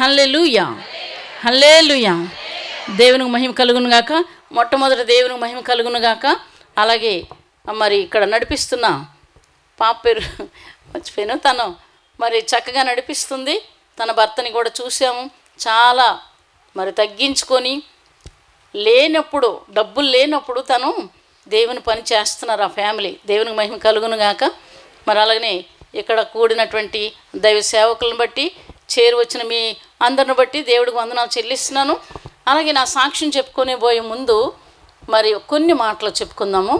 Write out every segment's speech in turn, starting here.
హల్లెలూయా hallelujah దేవునికి మహిమ కలుగును గాక మొట్టమొదటి దేవునికి మహిమ కలుగును గాక అలాగే మరి ఇక్కడ నడిపిస్తున్న పాప పేరు మర్చిపోయాను తను మరి చక్కగా నడిపిస్తుంది తన భర్తని కూడా చూసాము చాలా మరి తగ్గించుకొని లేనప్పుడు డబ్బులు లేనప్పుడు తను దేవుని పని చేస్తున్నారు ఆ ఫ్యామిలీ దేవునికి మహిమ కలుగును గాక మరి అలాగనే ఇక్కడ కూడినటువంటి దైవ సేవకులను బట్టి చేరు వచ్చిన మీ అందరిని బట్టి దేవుడికి వందనాలు చెల్లిస్తున్నాను అలాగే నా సాక్ష్యం చెప్పుకునే పోయే ముందు మరి కొన్ని మాటలు చెప్పుకుందాము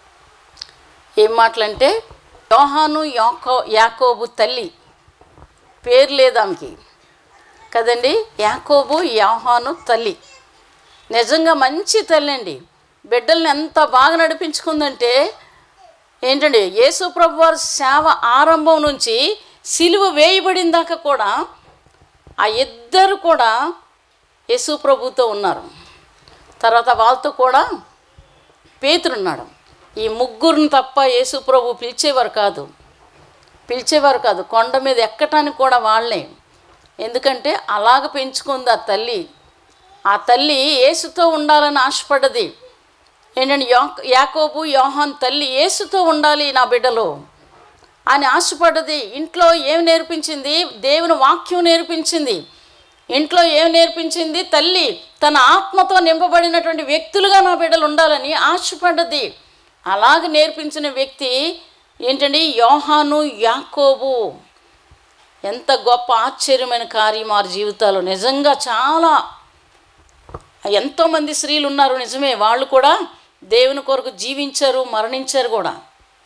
ఏం మాటలంటే యోహాను యాకో యాకోబు తల్లి పేరు లేదు ఆమెకి కదండి యాకోబు యోహాను తల్లి నిజంగా మంచి తల్లి అండి బిడ్డల్ని ఎంత బాగా నడిపించుకుందంటే ఏంటండి యేసు ప్రభు వారి సేవ ఆరంభం నుంచి సిలువ వేయబడిన దాకా కూడా ఆ ఇద్దరు కూడా యేసు ప్రభుతో ఉన్నారు తర్వాత వాళ్ళతో కూడా పేతురున్నాడు ఈ ముగ్గురిని తప్ప యేసు ప్రభు పిలిచేవారు కాదు పిలిచేవారు కాదు కొండ మీద ఎక్కటానికి కూడా వాళ్ళే ఎందుకంటే అలాగ పెంచుకుంది ఆ తల్లి ఆ తల్లి యేసుతో ఉండాలని ఆశపడ్డది ఏంటంటే యా యాకోబు యోహాన్ తల్లి యేసుతో ఉండాలి నా బిడ్డలో అని ఆశపడ్డది ఇంట్లో ఏం నేర్పించింది దేవుని వాక్యం నేర్పించింది ఇంట్లో ఏం నేర్పించింది తల్లి తన ఆత్మతో నింపబడినటువంటి వ్యక్తులుగా నా బిడ్డలు ఉండాలని ఆశపడ్డది అలాగ నేర్పించిన వ్యక్తి ఏంటండి యోహాను యాకోబు ఎంత గొప్ప ఆశ్చర్యమైన కార్యం వారి జీవితాలు నిజంగా చాలా ఎంతోమంది స్త్రీలు ఉన్నారు నిజమే వాళ్ళు కూడా దేవుని కొరకు జీవించారు మరణించారు కూడా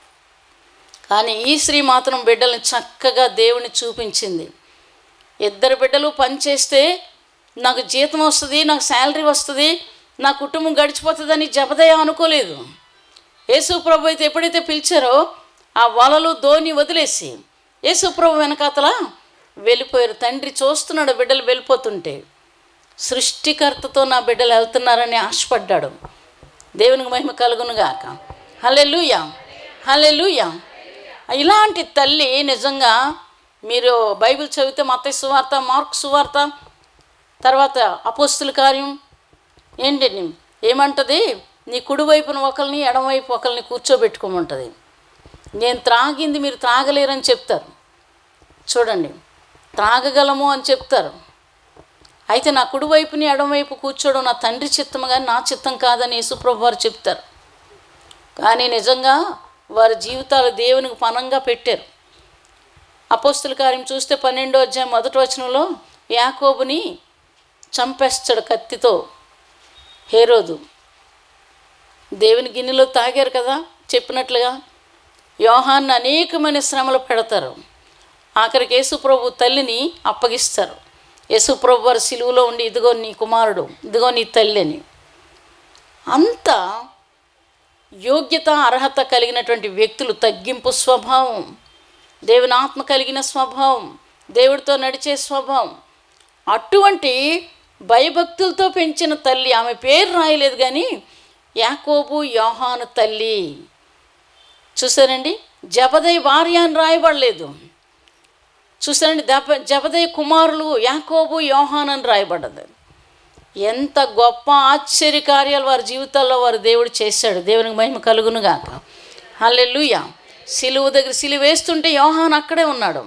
కానీ ఈ స్త్రీ మాత్రం బిడ్డల్ని చక్కగా దేవుని చూపించింది ఇద్దరు బిడ్డలు పనిచేస్తే నాకు జీతం వస్తుంది నాకు శాలరీ వస్తుంది నా కుటుంబం గడిచిపోతుందని జపదయ అనుకోలేదు యేసు ప్రభు అయితే ఎప్పుడైతే పిలిచారో ఆ వలలు ధోని వదిలేసి యేసు ప్రభు వెనకాతల వెళ్ళిపోయారు తండ్రి చూస్తున్నాడు బిడ్డలు వెళ్ళిపోతుంటే సృష్టికర్తతో నా బిడ్డలు వెళ్తున్నారని ఆశపడ్డాడు దేవునికి మహిమ కలుగునుగాక హల్లెలూయా హల్లెలూయా ఇలాంటి తల్లి నిజంగా మీరు బైబిల్ చదివితే మత్తయి సువార్త మార్క్ సువార్త తర్వాత అపోస్తుల కార్యం ఏంటండి ఏమంటది నీ కుడివైపున ఒకరిని ఎడమవైపు ఒకరిని కూర్చోబెట్టుకోమంటుంది నేను త్రాగింది మీరు త్రాగలేరని చెప్తారు చూడండి త్రాగగలము అని చెప్తారు అయితే నా కుడివైపుని ఎడమవైపు కూర్చోవడం నా తండ్రి చిత్తం కానీ నా చిత్తం కాదని యేసుప్రభు వారు చెప్తారు కానీ నిజంగా వారి జీవితాలు దేవునికి పనంగా పెట్టారు అపోస్తుల కార్యం చూస్తే పన్నెండో అధ్యాయం మొదటి వచనంలో యాకోబుని చంపేస్తాడు కత్తితో హేరోదు దేవుని గిన్నెలో తాగారు కదా చెప్పినట్లుగా యోహాన్ని అనేకమైన శ్రమలు పెడతారు ఆఖరికి యేసుప్రభు తల్లిని అప్పగిస్తారు యేసుప్రభు వారి సిలువలో ఉండి ఇదిగో నీ కుమారుడు ఇదిగో నీ తల్లి అని అంత యోగ్యత అర్హత కలిగినటువంటి వ్యక్తులు తగ్గింపు స్వభావం దేవుని ఆత్మ కలిగిన స్వభావం దేవుడితో నడిచే స్వభావం అటువంటి భయభక్తులతో పెంచిన తల్లి ఆమె పేరు రాయలేదు కానీ యాకోబు యోహాను తల్లి చూసారండి జపదయ్ భార్య అని రాయబడలేదు చూసారండి దప జపదయ్ కుమారులు యాకోబు యోహాన్ అని రాయబడ్డది ఎంత గొప్ప ఆశ్చర్య కార్యాలు వారి జీవితాల్లో వారు దేవుడు చేశాడు దేవునికి మహిమ కలుగునుగాక హల్లెలూయా సిలువు దగ్గర సిలువ వేస్తుంటే యోహాన్ అక్కడే ఉన్నాడు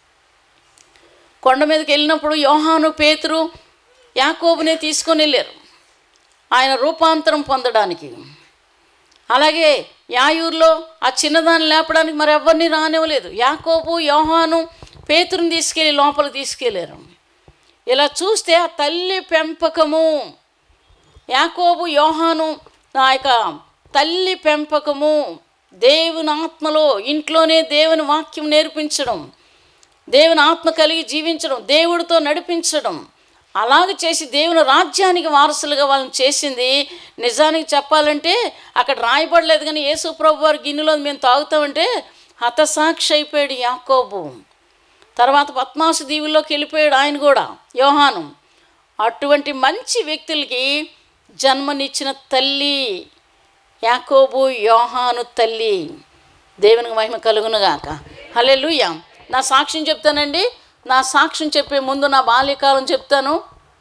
కొండ మీదకి వెళ్ళినప్పుడు యోహాను పేతురు యాకోబునే తీసుకొని వెళ్ళారు ఆయన రూపాంతరం పొందడానికి అలాగే యాయూరులో ఆ చిన్నదాన్ని లేపడానికి మరి ఎవరిని రానివ్వలేదు యాకోబు యోహాను పేతురుని తీసుకెళ్ళి లోపల తీసుకెళ్ళారు ఇలా చూస్తే ఆ తల్లి పెంపకము యాకోబు యోహాను ఆ యొక్క తల్లి పెంపకము దేవుని ఆత్మలో ఇంట్లోనే దేవుని వాక్యం నేర్పించడం దేవుని ఆత్మ కలిగి జీవించడం దేవుడితో నడిపించడం అలాగ చేసి దేవుని రాజ్యానికి వారసులుగా వాళ్ళని చేసింది నిజానికి చెప్పాలంటే అక్కడ రాయబడలేదు కానీ యేసు ప్రభు వారి గిన్నెలో మేము తాగుతామంటే హతసాక్షి అయిపోయాడు యాకోబు తర్వాత పద్మాసు దీవుల్లోకి వెళ్ళిపోయాడు ఆయన కూడా యోహాను అటువంటి మంచి వ్యక్తులకి జన్మనిచ్చిన తల్లి యాకోబు యోహాను తల్లి దేవునికి మహిమ కలుగునుగాక హలే నా సాక్ష్యం చెప్తానండి నా సాక్ష్యం చెప్పే ముందు నా బాల్యకాలం చెప్తాను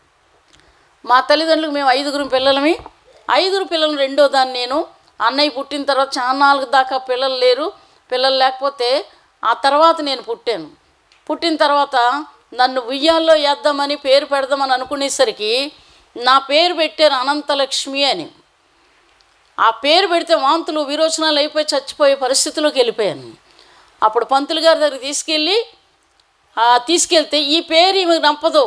మా తల్లిదండ్రులకు మేము ఐదుగురు పిల్లలమి ఐదుగురు పిల్లలు రెండో దాన్ని నేను అన్నయ్య పుట్టిన తర్వాత చాలా నాలుగు దాకా పిల్లలు లేరు పిల్లలు లేకపోతే ఆ తర్వాత నేను పుట్టాను పుట్టిన తర్వాత నన్ను ఉయ్యాల్లో వేద్దామని పేరు పెడదామని అనుకునేసరికి నా పేరు పెట్టారు అనంతలక్ష్మి అని ఆ పేరు పెడితే వాంతులు విరోచనాలు అయిపోయి చచ్చిపోయే పరిస్థితిలోకి వెళ్ళిపోయాను అప్పుడు పంతులు గారి దగ్గరికి తీసుకెళ్ళి ఆ, తీసుకెళ్తే ఈ పేరు ఈమెకు నప్పదు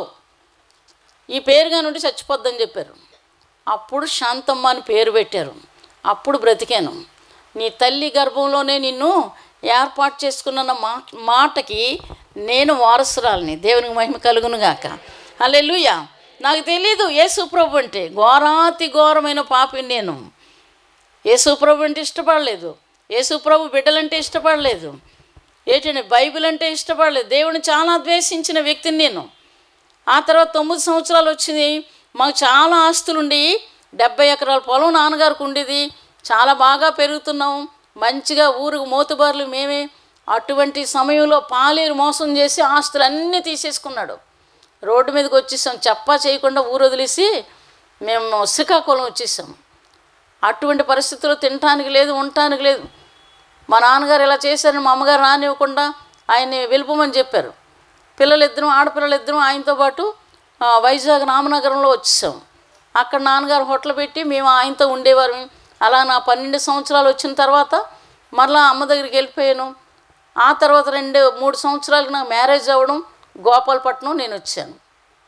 ఈ పేరుగా నుండి చచ్చిపోద్దని చెప్పారు అప్పుడు శాంతమ్మ అని పేరు పెట్టారు అప్పుడు బ్రతికాను నీ తల్లి గర్భంలోనే నిన్ను ఏర్పాటు చేసుకున్న మా మాటకి నేను వారసురాలని దేవునికి మహిమ కలుగును గాక అల్లెలుయ్యా నాకు తెలీదు యేసుప్రభు అంటే ఘోరాతి ఘోరమైన పాపిని నేను యేసుప్రభు అంటే ఇష్టపడలేదు యేసుప్రభు బిడ్డలంటే ఇష్టపడలేదు ఏంటంటే బైబిల్ అంటే ఇష్టపడలేదు దేవుని చాలా ద్వేషించిన వ్యక్తిని నేను ఆ తర్వాత తొమ్మిది సంవత్సరాలు వచ్చింది మాకు చాలా ఆస్తులు ఉండి డెబ్బై ఎకరాల పొలం నాన్నగారికి ఉండేది చాలా బాగా పెరుగుతున్నాం మంచిగా ఊరుకు మోతుబార్లు మేమే అటువంటి సమయంలో పాలేరు మోసం చేసి ఆస్తులన్నీ తీసేసుకున్నాడు రోడ్డు మీదకి వచ్చేసాం చెప్పా చేయకుండా ఊరు వదిలేసి మేము శ్రీకాకుళం వచ్చేసాం అటువంటి పరిస్థితుల్లో తినటానికి లేదు ఉండటానికి లేదు మా నాన్నగారు ఇలా చేశారని మా అమ్మగారు రానివ్వకుండా ఆయన్ని వెళ్ళిపోమని చెప్పారు పిల్లలిద్దరం ఆడపిల్లలిద్దరం ఆయనతో పాటు ఆ, వైజాగ్ రామనగరంలో వచ్చేసాం అక్కడ నాన్నగారు హోటల్ పెట్టి మేము ఆయనతో ఉండేవారు అలా నా పన్నెండు సంవత్సరాలు వచ్చిన తర్వాత మరలా అమ్మ దగ్గరికి వెళ్ళిపోయాను ఆ తర్వాత రెండు మూడు సంవత్సరాలకు నాకు మ్యారేజ్ అవ్వడం గోపాలపట్నం నేను వచ్చాను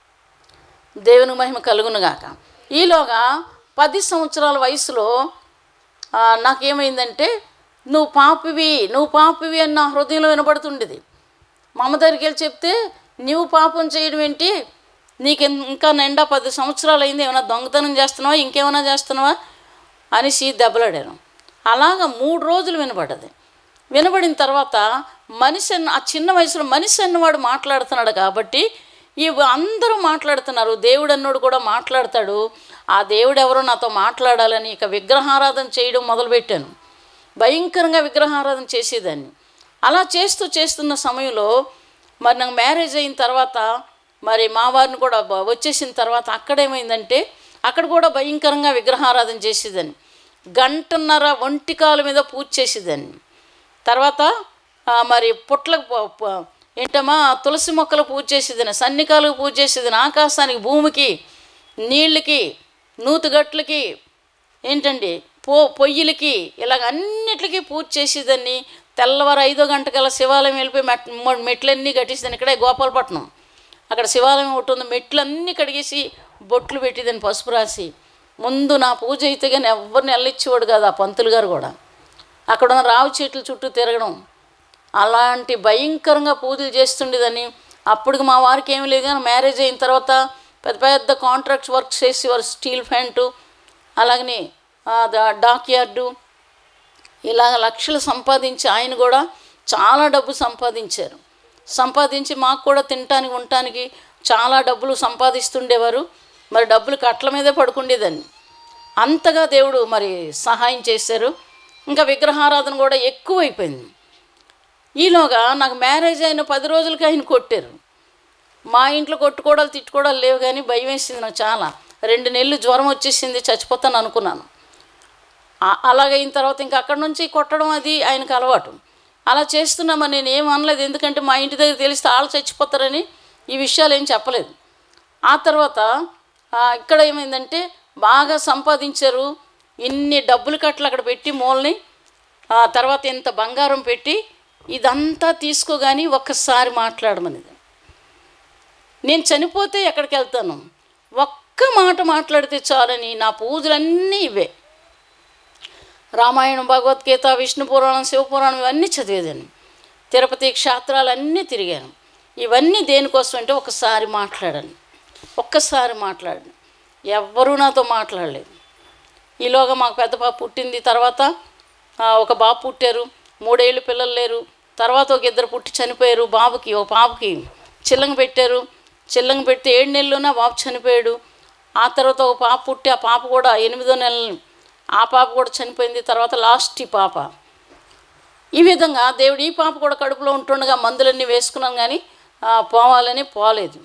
దేవుని మహిమ కలుగునుగాక ఈలోగా పది సంవత్సరాల వయసులో ఆ, నాకేమైందంటే నువ్వు పాపివి నువ్వు పాపివి అని నా హృదయంలో వినబడుతుండేది మా అమ్మ దగ్గరికి వెళ్ళి చెప్తే నువ్వు పాపం చేయడం ఏంటి నీకు ఇం- ఇంకా నిండా పది సంవత్సరాలు అయింది ఏమైనా దొంగతనం చేస్తున్నావా ఇంకేమైనా చేస్తున్నావా అనేసి దెబ్బలాడాను అలాగ మూడు రోజులు వినబడ్డది వినబడిన తర్వాత మనిషి అన్న ఆ చిన్న వయసులో మనిషి అన్నవాడు మాట్లాడుతున్నాడు కాబట్టి ఇవి అందరూ మాట్లాడుతున్నారు దేవుడు అన్నోడు కూడా మాట్లాడతాడు ఆ దేవుడు ఎవరో నాతో మాట్లాడాలని ఇక విగ్రహారాధన చేయడం మొదలుపెట్టాను భయంకరంగా విగ్రహారాధన చేసేదాన్ని అలా చేస్తూ చేస్తున్న సమయంలో మరి నాకు మ్యారేజ్ అయిన తర్వాత మరి మా వారిని కూడా బ- వచ్చేసిన తర్వాత అక్కడేమైందంటే అక్కడ కూడా భయంకరంగా విగ్రహారాధన చేసేదాన్ని గంటన్నర ఒంటికాల మీద పూజ చేసేదాన్ని తర్వాత ఆ, మరి పుట్లకు ప- ప- ఏంటమ్మా తులసి మొక్కలు పూజ చేసేదని సన్నికాలకు పూజ చేసేదని ఆకాశానికి భూమికి నీళ్ళకి నూతుగట్లకి ఏంటండి పో పొయ్యిలకి ఇలాగ అన్నిటికీ పూజ చేసేదాన్ని తెల్లవారు ఐదో గంటకల్లా శివాలయం వెళ్ళిపోయి మెట్ మొ- మెట్లన్నీ కట్టేసేదాన్ని ఇక్కడే గోపాలపట్నం అక్కడ శివాలయం ఒకటి ఉంది మెట్లన్నీ కడిగేసి బొట్లు పెట్టేదాన్ని పసుపు రాసి ముందు నా పూజ అయితే కానీ ఎవరిని వెళ్ళిచ్చేవాడు కాదు ఆ పంతులు గారు కూడా అక్కడ ఉన్న రావి చెట్ల చుట్టూ తిరగడం అలాంటి భయంకరంగా పూజలు చేస్తుండేదని అప్పటికి మా వారికి ఏమీ లేదు కానీ మ్యారేజ్ అయిన తర్వాత పెద్ద పెద్ద కాంట్రాక్ట్స్ వర్క్ చేసేవారు స్టీల్ ప్యాంటు అలాగనే ఆ, దా- డాక్ యార్డు ఇలాగ లక్షలు సంపాదించి ఆయన కూడా చాలా డబ్బు సంపాదించారు సంపాదించి మాకు కూడా తినటానికి ఉండటానికి చాలా డబ్బులు సంపాదిస్తుండేవారు మరి డబ్బులు కట్ల మీదే పడుకుండేదాన్ని అంతగా దేవుడు మరి సహాయం చేశారు ఇంకా విగ్రహారాధన కూడా ఎక్కువైపోయింది ఈలోగా నాకు మ్యారేజ్ అయిన పది రోజులకి ఆయన కొట్టారు మా ఇంట్లో కొట్టుకోవడాలు తిట్టుకోవడాలు లేవు కానీ భయం వేసింది నాకు చాలా రెండు నెలలు జ్వరం వచ్చేసింది చచ్చిపోతాను అనుకున్నాను ఆ- అలాగైన తర్వాత ఇంకా అక్కడి నుంచి కొట్టడం అది ఆయనకు అలవాటు అలా చేస్తున్నామని నేను ఏం అనలేదు ఎందుకంటే మా ఇంటి దగ్గర తెలిస్తే వాళ్ళు చచ్చిపోతారని ఈ విషయాలు ఏం చెప్పలేదు ఆ తర్వాత ఆ, ఇక్కడ ఏమైందంటే బాగా సంపాదించారు ఇన్ని డబ్బులు కట్టలు అక్కడ పెట్టి మూలని ఆ తర్వాత ఇంత బంగారం పెట్టి ఇదంతా తీసుకోగాని ఒక్కసారి మాట్లాడమనేది నేను చనిపోతే ఎక్కడికి వెళ్తాను ఒక్క మాట మాట్లాడితే చాలని నా పూజలన్నీ ఇవే రామాయణం భగవద్గీత విష్ణు పురాణం శివపురాణం ఇవన్నీ చదివేదాన్ని తిరుపతి క్షేత్రాలు అన్నీ తిరిగాను ఇవన్నీ దేనికోసం అంటే ఒకసారి మాట్లాడాను ఒక్కసారి మాట్లాడాను ఎవ్వరూ నాతో మాట్లాడలేదు ఈలోగా మాకు పెద్ద పాప పుట్టింది తర్వాత ఆ, ఒక బాబు పుట్టారు మూడేళ్ళు పిల్లలు లేరు తర్వాత ఒక ఇద్దరు పుట్టి చనిపోయారు బాబుకి ఒక పాపకి చిల్లంగ పెట్టారు చిల్లంగ పెడితే ఏడు నెలలున బాబు చనిపోయాడు ఆ తర్వాత ఒక పాప పుట్టి ఆ పాప కూడా ఎనిమిదో నెలలు ఆ పాప కూడా చనిపోయింది తర్వాత లాస్ట్ ఈ పాప ఈ విధంగా దేవుడు ఈ పాప కూడా కడుపులో ఉంటుండగా మందులన్నీ వేసుకున్నాం కానీ ఆ, పోవాలని పోలేదు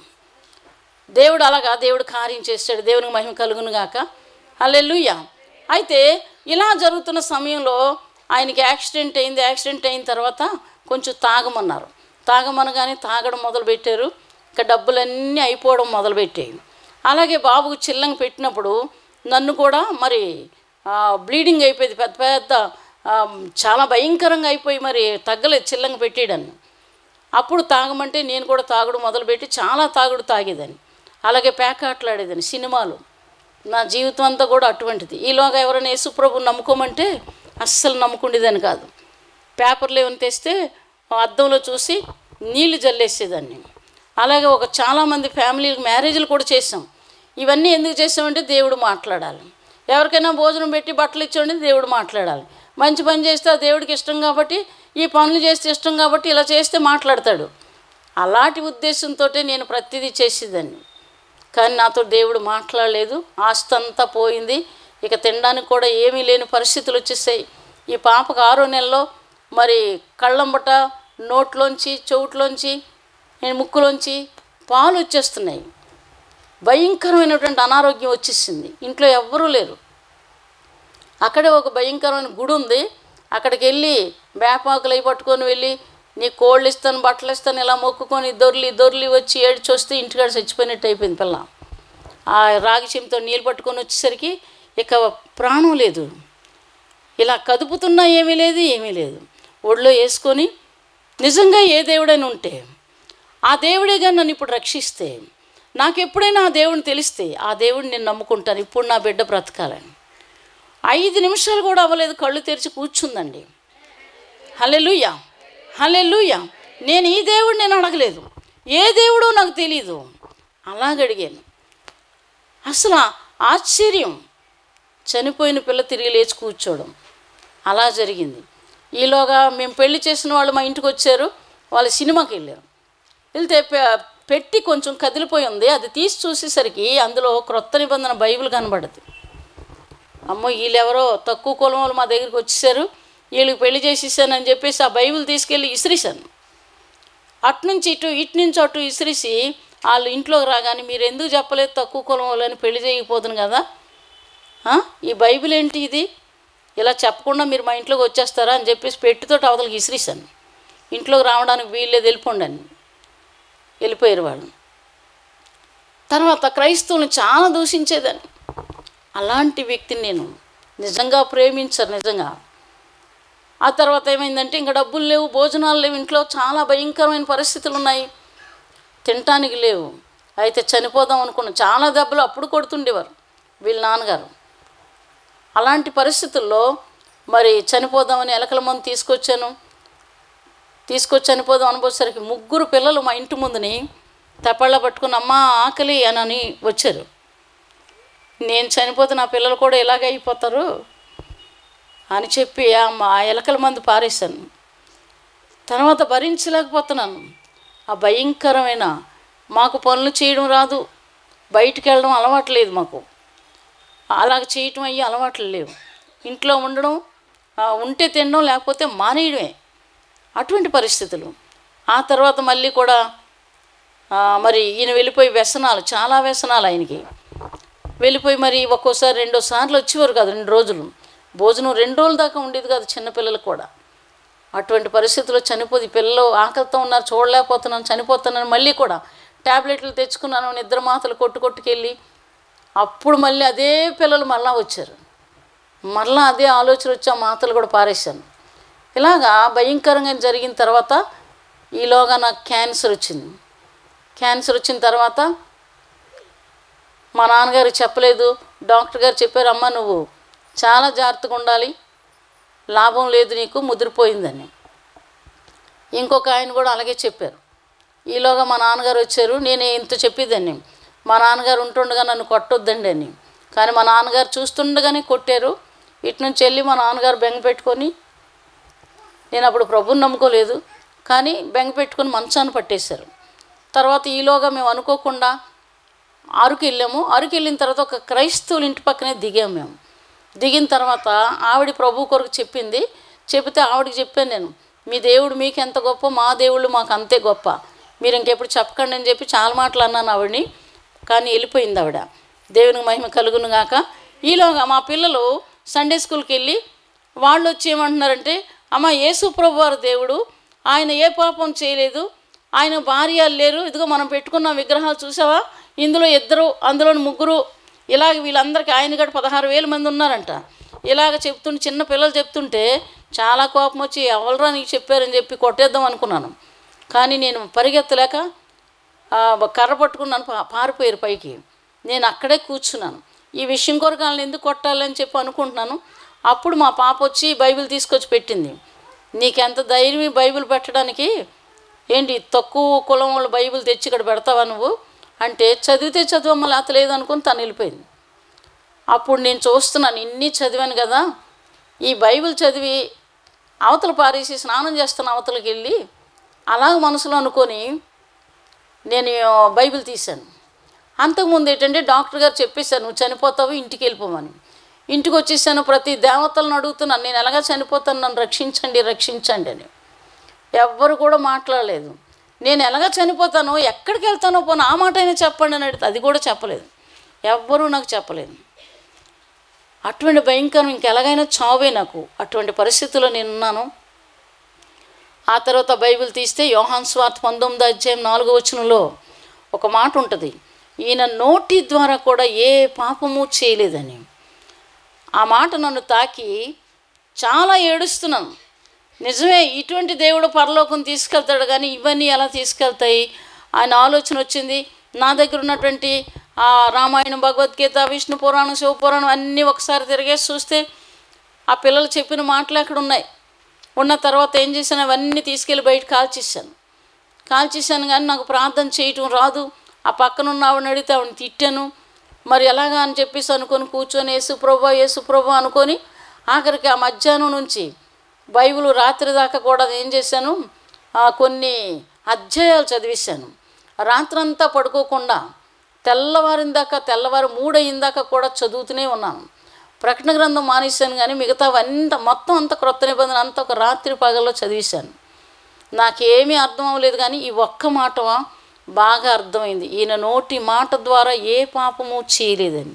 దేవుడు అలాగా దేవుడు కార్యం చేస్తాడు దేవునికి మహిమ కలుగును గాక హల్లెలూయా అయితే ఇలా జరుగుతున్న సమయంలో ఆయనకి యాక్సిడెంట్ అయింది యాక్సిడెంట్ అయిన తర్వాత కొంచెం తాగమన్నారు తాగమనగానే తాగడం మొదలుపెట్టారు ఇక డబ్బులన్నీ అయిపోవడం మొదలుపెట్టాయి అలాగే బాబుకు చిల్లంగా పెట్టినప్పుడు నన్ను కూడా మరి ఆ, బ్లీడింగ్ అయిపోయింది పెద్ద పెద్ద ఆ, చాలా భయంకరంగా అయిపోయి మరి తగ్గలేదు చిల్లంగా పెట్టేయడాన్ని అప్పుడు తాగమంటే నేను కూడా తాగుడు మొదలుపెట్టి చాలా తాగుడు తాగేదాన్ని అలాగే పేకాట్లాడేదాన్ని సినిమాలు నా జీవితం అంతా కూడా అటువంటిది ఈలోగా ఎవరైనా యేసుప్రభు నమ్ముకోమంటే అస్సలు నమ్ముకుండేదాన్ని కాదు పేపర్లు ఏమైనా తెస్తే ఆ అద్దంలో చూసి నీళ్లు జల్లేసేదాన్ని అలాగే ఒక చాలామంది ఫ్యామిలీలకు మ్యారేజ్లు కూడా చేసాం ఇవన్నీ ఎందుకు చేసామంటే దేవుడు మాట్లాడాలి ఎవరికైనా భోజనం పెట్టి బట్టలు ఇచ్చండి దేవుడు మాట్లాడాలి మంచి పని చేస్తే ఆ దేవుడికి ఇష్టం కాబట్టి ఈ పనులు చేస్తే ఇష్టం కాబట్టి ఇలా చేస్తే మాట్లాడతాడు అలాంటి ఉద్దేశంతో నేను ప్రతిదీ చేసేదాన్ని కానీ నాతో దేవుడు మాట్లాడలేదు ఆస్తి అంతా పోయింది ఇక తినడానికి కూడా ఏమీ లేని పరిస్థితులు వచ్చేసాయి ఈ పాపకు ఆరో నెలలో మరి కళ్ళంబట నోట్లోంచి చెవుట్లోంచి నేను ముక్కులోంచి పాలు వచ్చేస్తున్నాయి భయంకరమైనటువంటి అనారోగ్యం వచ్చేసింది ఇంట్లో ఎవ్వరూ లేరు అక్కడే ఒక భయంకరమైన గుడి ఉంది అక్కడికి వెళ్ళి వేపాకులు అవి పట్టుకొని వెళ్ళి నీ కోళ్ళు ఇస్తాను బట్టలు ఇస్తాను ఇలా మొక్కుకొని దొర్లి దొర్లి వచ్చి ఏడ్చి వస్తే ఇంటికాడ చచ్చిపోయినట్టు అయిపోయింది పిల్ల ఆ రాగి చెంతో నీళ్ళు పట్టుకొని వచ్చేసరికి ఇక ప్రాణం లేదు ఇలా కదుపుతున్నా ఏమీ లేదు ఏమీ లేదు ఒళ్ళో వేసుకొని నిజంగా ఏ దేవుడైనా ఉంటే ఆ దేవుడేగా నన్ను ఇప్పుడు రక్షిస్తే నాకు ఎప్పుడైనా ఆ దేవుడిని తెలిస్తే ఆ దేవుడిని నేను నమ్ముకుంటాను ఇప్పుడు నా బిడ్డ బ్రతకాలని ఐదు నిమిషాలు కూడా అవ్వలేదు కళ్ళు తెరిచి కూర్చుందండి హలెలుయ హలెలుయ నేను ఈ దేవుడు నేను అడగలేదు ఏ దేవుడో నాకు తెలియదు అలాగ అడిగాను అసలు ఆశ్చర్యం చనిపోయిన పిల్ల తిరిగి లేచి కూర్చోవడం అలా జరిగింది ఈలోగా మేము పెళ్లి చేసిన వాళ్ళు మా ఇంటికి వచ్చారు వాళ్ళు సినిమాకి వెళ్ళారు వెళ్తే పె- పెట్టి కొంచెం కదిలిపోయి ఉంది అది తీసి చూసేసరికి అందులో క్రొత్త నిబంధన బైబిల్ కనబడదు అమ్మో వీళ్ళెవరో తక్కువ కులం వాళ్ళు మా దగ్గరికి వచ్చేసారు వీళ్ళకి పెళ్లి చేసేసానని చెప్పేసి ఆ బైబిల్ తీసుకెళ్ళి ఇసిరేసాను అట్నుంచి ఇటు ఇటు నుంచి అటు ఇసిరేసి వాళ్ళు ఇంట్లోకి రాగానే మీరు ఎందుకు చెప్పలేదు తక్కువ కులం వాళ్ళని పెళ్లి చేయకపోతుంది కదా ఆ? ఈ బైబిల్ ఏంటి ఇది ఇలా చెప్పకుండా మీరు మా ఇంట్లోకి వచ్చేస్తారా అని చెప్పేసి పెట్టితో అవతలకి ఇసిరేసాను ఇంట్లోకి రావడానికి వీళ్ళేది వెళ్ళిపోండి అని వెళ్ళిపోయారు వాళ్ళు తర్వాత క్రైస్తవుని చాలా దూషించేదాన్ని అలాంటి వ్యక్తిని నేను నిజంగా ప్రేమించరు నిజంగా ఆ తర్వాత ఏమైందంటే ఇంకా డబ్బులు లేవు భోజనాలు లేవు ఇంట్లో చాలా భయంకరమైన పరిస్థితులు ఉన్నాయి తినటానికి లేవు అయితే చనిపోదాం అనుకున్న చాలా దెబ్బలు అప్పుడు కొడుతుండేవారు వీళ్ళ నాన్నగారు అలాంటి పరిస్థితుల్లో మరి చనిపోదామని ఎలకల మందు తీసుకొచ్చాను తీసుకొచ్చి చనిపోదాం అనుకోసరికి ముగ్గురు పిల్లలు మా ఇంటి ముందుని తపళ్ళ పట్టుకుని అమ్మ ఆకలి అని వచ్చారు నేను చనిపోతే నా పిల్లలు కూడా ఇలాగే అయిపోతారు అని చెప్పి ఆ మా ఎలకల మందు పారేశాను తర్వాత భరించలేకపోతున్నాను ఆ భయంకరమైన మాకు పనులు చేయడం రాదు బయటికి వెళ్ళడం అలవాటు లేదు మాకు అలాగ చేయటం అయ్యి అలవాట్లు లేవు ఇంట్లో ఉండడం ఆ, ఉంటే తినడం లేకపోతే మానేయడమే అటువంటి పరిస్థితులు ఆ తర్వాత మళ్ళీ కూడా ఆ, మరి ఈయన వెళ్ళిపోయి వ్యసనాలు చాలా వ్యసనాలు ఆయనకి వెళ్ళిపోయి మరి ఒక్కోసారి రెండో సార్లు వచ్చేవారు కాదు రెండు రోజులు భోజనం రెండు రోజుల దాకా ఉండేది కాదు చిన్నపిల్లలకు కూడా అటువంటి పరిస్థితుల్లో చనిపోయి పిల్లలు ఆకలితో ఉన్నారు చూడలేకపోతున్నాను చనిపోతున్నాను మళ్ళీ కూడా ట్యాబ్లెట్లు తెచ్చుకున్నాను నిద్ర మాతలు కొట్టు కొట్టుకెళ్ళి అప్పుడు మళ్ళీ అదే పిల్లలు మళ్ళా వచ్చారు మళ్ళా అదే ఆలోచన వచ్చి ఆ మాతలు కూడా పారేశాను ఇలాగా భయంకరంగా జరిగిన తర్వాత ఈలోగా నాకు క్యాన్సర్ వచ్చింది క్యాన్సర్ వచ్చిన తర్వాత మా నాన్నగారు చెప్పలేదు డాక్టర్ గారు చెప్పారు అమ్మ నువ్వు చాలా జాగ్రత్తగా ఉండాలి లాభం లేదు నీకు ముదిరిపోయిందని ఇంకొక ఆయన కూడా అలాగే చెప్పారు ఈలోగా మా నాన్నగారు వచ్చారు నేను ఇంత చెప్పేదాన్ని మా నాన్నగారు ఉంటుండగా నన్ను కొట్టొద్దండి అని కానీ మా నాన్నగారు చూస్తుండగానే కొట్టారు ఇటు నుంచి వెళ్ళి మా నాన్నగారు బెంగ పెట్టుకొని నేను అప్పుడు ప్రభుని నమ్ముకోలేదు కానీ బెంగ పెట్టుకొని మంచాన్ని పట్టేశారు తర్వాత ఈలోగా మేము అనుకోకుండా అరకు వెళ్ళాము అరకు వెళ్ళిన తర్వాత ఒక క్రైస్తవుల ఇంటి పక్కనే దిగాము మేము దిగిన తర్వాత ఆవిడ ప్రభు కొరకు చెప్పింది చెబితే ఆవిడకి చెప్పాను నేను మీ దేవుడు మీకు ఎంత గొప్ప మా దేవుళ్ళు మాకు అంతే గొప్ప మీరు ఇంకెప్పుడు చెప్పకండి అని చెప్పి చాలా మాటలు అన్నాను ఆవిడని కానీ వెళ్ళిపోయింది ఆవిడ దేవునికి మహిమ కలుగును గాక ఈలోగా మా పిల్లలు సండే స్కూల్కి వెళ్ళి వాళ్ళు వచ్చి ఏమంటున్నారంటే అమ్మ యేసు ప్రభు వారు దేవుడు ఆయన ఏ పాపం చేయలేదు ఆయన భార్య లేరు ఇదిగో మనం పెట్టుకున్న విగ్రహాలు చూసావా ఇందులో ఇద్దరు అందులో ముగ్గురు ఇలాగ వీళ్ళందరికీ ఆయన గడ పదహారు వేల మంది ఉన్నారంట ఇలాగ చెప్తుంటే చిన్న పిల్లలు చెప్తుంటే చాలా కోపం వచ్చి ఎవరురా నీకు చెప్పారని చెప్పి కొట్టేద్దాం అనుకున్నాను కానీ నేను పరిగెత్తలేక ఆ, కర్ర పట్టుకున్నాను పా- పారిపోయారు పైకి నేను అక్కడే కూర్చున్నాను ఈ విషయం కొరకు వాళ్ళని ఎందుకు కొట్టాలని చెప్పి అనుకుంటున్నాను అప్పుడు మా పాప వచ్చి బైబిల్ తీసుకొచ్చి పెట్టింది నీకెంత ధైర్యం ఈ బైబిల్ పెట్టడానికి ఏంటి తక్కువ కులం వాళ్ళు బైబిల్ తెచ్చి ఇక్కడ పెడతావా నువ్వు అంటే చదివితే చదువమ్మ లేత లేదు అనుకుని తను వెళ్ళిపోయింది అప్పుడు నేను చూస్తున్నాను ఇన్ని చదివాను కదా ఈ బైబిల్ చదివి అవతల పారేసి స్నానం చేస్తున్న అవతలకి వెళ్ళి అలాగ మనసులో అనుకొని నేను బైబిల్ తీశాను అంతకుముందు ఏంటంటే డాక్టర్ గారు చెప్పేశాను నువ్వు చనిపోతావు ఇంటికి వెళ్ళిపోమని ఇంటికి వచ్చేసాను ప్రతి దేవతలను అడుగుతున్నాను నేను ఎలాగా చనిపోతాను నన్ను రక్షించండి రక్షించండి అని ఎవ్వరు కూడా మాట్లాడలేదు నేను ఎలాగ చనిపోతానో ఎక్కడికి వెళ్తానో పోను ఆ మాట అయినా చెప్పండి అని అడిగితే అది కూడా చెప్పలేదు ఎవ్వరూ నాకు చెప్పలేదు అటువంటి భయంకరం ఇంకెలాగైనా చావే నాకు అటువంటి పరిస్థితుల్లో నేనున్నాను ఆ తర్వాత బైబిల్ తీస్తే యోహాన్ స్వార్థ పంతొమ్మిది అధ్యాయం నాలుగో వచనంలో ఒక మాట ఉంటుంది ఈయన నోటి ద్వారా కూడా ఏ పాపము చేయలేదని ఆ మాట నన్ను తాకి చాలా ఏడుస్తున్నాను నిజమే ఇటువంటి దేవుడు పరలోకం తీసుకెళ్తాడు కానీ ఇవన్నీ ఎలా తీసుకెళ్తాయి ఆయన ఆలోచన వచ్చింది నా దగ్గర ఉన్నటువంటి ఆ రామాయణం భగవద్గీత విష్ణు పురాణం శివపురాణం అన్నీ ఒకసారి తిరిగేసి చూస్తే ఆ పిల్లలు చెప్పిన మాటలు అక్కడ ఉన్నాయి ఉన్న తర్వాత ఏం చేశాను అవన్నీ తీసుకెళ్ళి బయట కాల్చేసాను కాల్చేసాను కానీ నాకు ప్రార్థన చేయటం రాదు ఆ పక్కన ఉన్న ఆవిడని అడిగితే ఆవిడని తిట్టాను మరి ఎలాగా అని చెప్పేసి అనుకొని కూర్చొని యేసుప్రభు యేసుప్రభు అనుకొని ఆఖరికి ఆ మధ్యాహ్నం నుంచి బైబిల్ రాత్రి దాకా కూడా ఏం చేశాను ఆ, కొన్ని అధ్యాయాలు చదివేశాను రాత్రంతా పడుకోకుండా తెల్లవారిన దాకా తెల్లవారు మూడయిన దాకా కూడా చదువుతూనే ఉన్నాను ప్రకటన గ్రంథం మానేశాను కానీ మిగతావన్నీ మొత్తం అంత క్రొత్త నిబంధన అంతా ఒక రాత్రి పగల్లో చదివేశాను నాకేమీ అర్థం అవ్వలేదు కానీ ఈ ఒక్క మాట బాగా అర్థమైంది ఈయన నోటి మాట ద్వారా ఏ పాపము చేయలేదని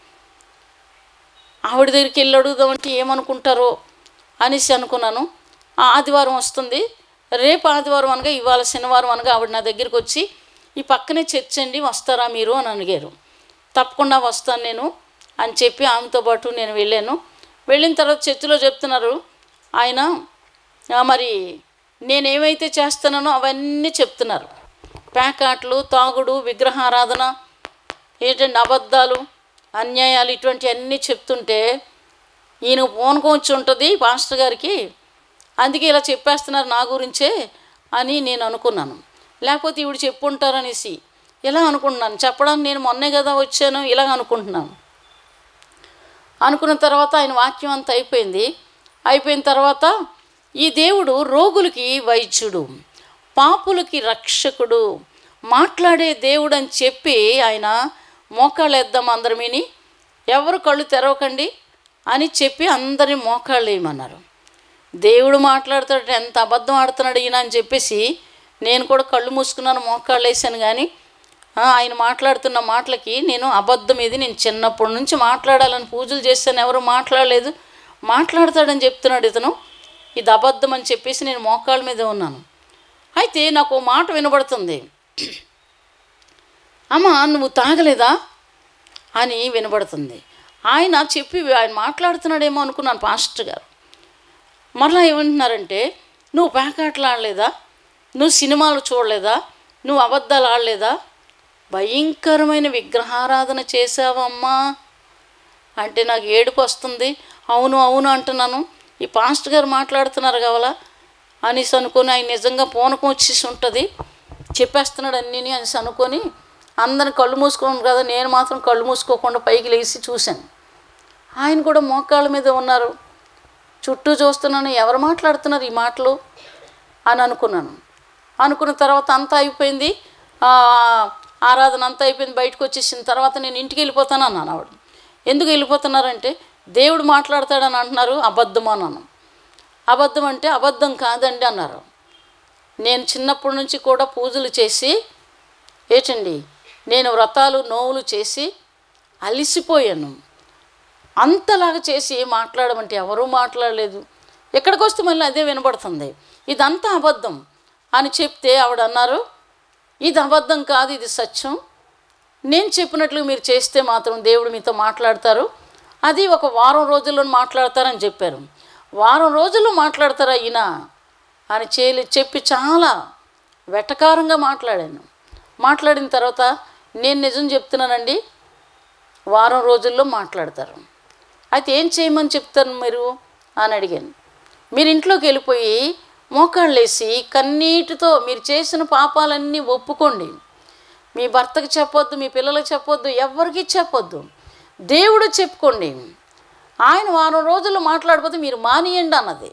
ఆవిడ దగ్గరికి వెళ్ళి అడుగుదామంటే ఏమనుకుంటారో అనేసి అనుకున్నాను ఆ ఆదివారం వస్తుంది రేపు ఆదివారం అనగా ఇవాళ శనివారం అనగా ఆవిడ నా దగ్గరికి వచ్చి ఈ పక్కనే చర్చ్ అండి వస్తారా మీరు అని అడిగారు తప్పకుండా వస్తాను నేను అని చెప్పి ఆమెతో పాటు నేను వెళ్ళాను వెళ్ళిన తర్వాత చర్చిలో చెప్తున్నారు ఆయన "ఆ, మరి నేనేమైతే చేస్తున్నానో అవన్నీ చెప్తున్నారు ప్యాకాట్లు తాగుడు విగ్రహారాధన ఏంటంటే అబద్ధాలు అన్యాయాలు ఇటువంటివన్నీ చెప్తుంటే ఈయన పూనుకొచ్చి ఉంటుంది పాస్టర్ గారికి అందుకే ఇలా చెప్పేస్తున్నారు నా గురించే అని నేను అనుకున్నాను లేకపోతే ఈవిడ చెప్పుంటారనేసి ఇలా అనుకుంటున్నాను చెప్పడానికి నేను మొన్నే కదా వచ్చాను ఇలా అనుకుంటున్నాను అనుకున్న తర్వాత ఆయన వాక్యం అంతా అయిపోయింది అయిపోయిన తర్వాత ఈ దేవుడు రోగులకి వైద్యుడు పాపులకి రక్షకుడు మాట్లాడే దేవుడు అని చెప్పి ఆయన మోకాళ్ళు వేద్దాం అందరమీని ఎవరు కళ్ళు తెరవకండి అని చెప్పి అందరి మోకాళ్ళు వేయమన్నారు దేవుడు మాట్లాడుతాడు ఎంత అబద్ధం ఆడుతున్నాడు ఈయన అని చెప్పేసి నేను కూడా కళ్ళు మూసుకున్నాను మోకాళ్ళు వేసాను కానీ ఆ, ఆయన మాట్లాడుతున్న మాటలకి నేను అబద్ధం ఇది నేను చిన్నప్పటి నుంచి మాట్లాడాలని పూజలు చేస్తాను ఎవరు మాట్లాడలేదు మాట్లాడతాడని చెప్తున్నాడు ఇతను ఇది అబద్ధం అని చెప్పేసి నేను మోకాళ్ళ మీద ఉన్నాను అయితే నాకు ఓ మాట వినబడుతుంది అమ్మ నువ్వు తాగలేదా అని వినబడుతుంది ఆయన చెప్పి ఆయన మాట్లాడుతున్నాడేమో అనుకున్నాను పాస్టర్ గారు మరలా ఏమంటున్నారంటే నువ్వు ప్యాకాట్లు ఆడలేదా నువ్వు సినిమాలు చూడలేదా నువ్వు అబద్ధాలు ఆడలేదా భయంకరమైన విగ్రహారాధన చేసావమ్మా అంటే నాకు ఏడుపు వస్తుంది అవును అవును అంటున్నాను ఈ పాస్టర్ గారు మాట్లాడుతున్నారు కావాలా అనేసి అనుకొని ఆయన నిజంగా పూనకం వచ్చేసి ఉంటుంది చెప్పేస్తున్నాడు అన్నీ అనేసి అనుకొని అందరిని కళ్ళు మూసుకోను కదా నేను మాత్రం కళ్ళు మూసుకోకుండా పైకి లేచి చూశాను ఆయన కూడా మోకాళ్ళ మీద ఉన్నారు చుట్టూ చూస్తున్నాను ఎవరు మాట్లాడుతున్నారు ఈ మాటలు అని అనుకున్నాను అనుకున్న తర్వాత అంతా అయిపోయింది ఆ, ఆరాధన అంతా అయిపోయింది బయటకు వచ్చేసిన తర్వాత నేను ఇంటికి వెళ్ళిపోతాను అన్నాను ఆవిడ ఎందుకు వెళ్ళిపోతున్నారంటే దేవుడు మాట్లాడతాడని అంటున్నారు అబద్ధం అన్నాను అబద్ధం అంటే అబద్ధం కాదండి అన్నారు నేను చిన్నప్పటి నుంచి కూడా పూజలు చేసి ఏటండి నేను వ్రతాలు నోవులు చేసి అలిసిపోయాను అంతలాగా చేసి మాట్లాడమంటే ఎవరూ మాట్లాడలేదు ఎక్కడికి వస్తే మళ్ళీ అదే వినబడుతుంది ఇదంతా అబద్ధం అని చెప్తే ఆవిడ అన్నారు ఇది అబద్ధం కాదు ఇది సత్యం నేను చెప్పినట్లు మీరు చేస్తే మాత్రం దేవుడు మీతో మాట్లాడతారు అది ఒక వారం రోజుల్లో మాట్లాడతారని చెప్పారు వారం రోజుల్లో మాట్లాడతారా ఈయన అని చేయలే చెప్పి చాలా వెటకారంగా మాట్లాడాను మాట్లాడిన తర్వాత నేను నిజం చెప్తున్నానండి వారం రోజుల్లో మాట్లాడతారు అయితే ఏం చేయమని చెప్తారు మీరు అని అడిగాను మీరు ఇంట్లోకి వెళ్ళిపోయి మోకాళ్ళేసి కన్నీటితో మీరు చేసిన పాపాలన్నీ ఒప్పుకోండి మీ భర్తకి చెప్పొద్దు మీ పిల్లలకు చెప్పొద్దు ఎవరికి చెప్పొద్దు దేవుడు చెప్పుకోండి ఆయన వారం రోజుల్లో మాట్లాడకపోతే మీరు మానియండి అన్నది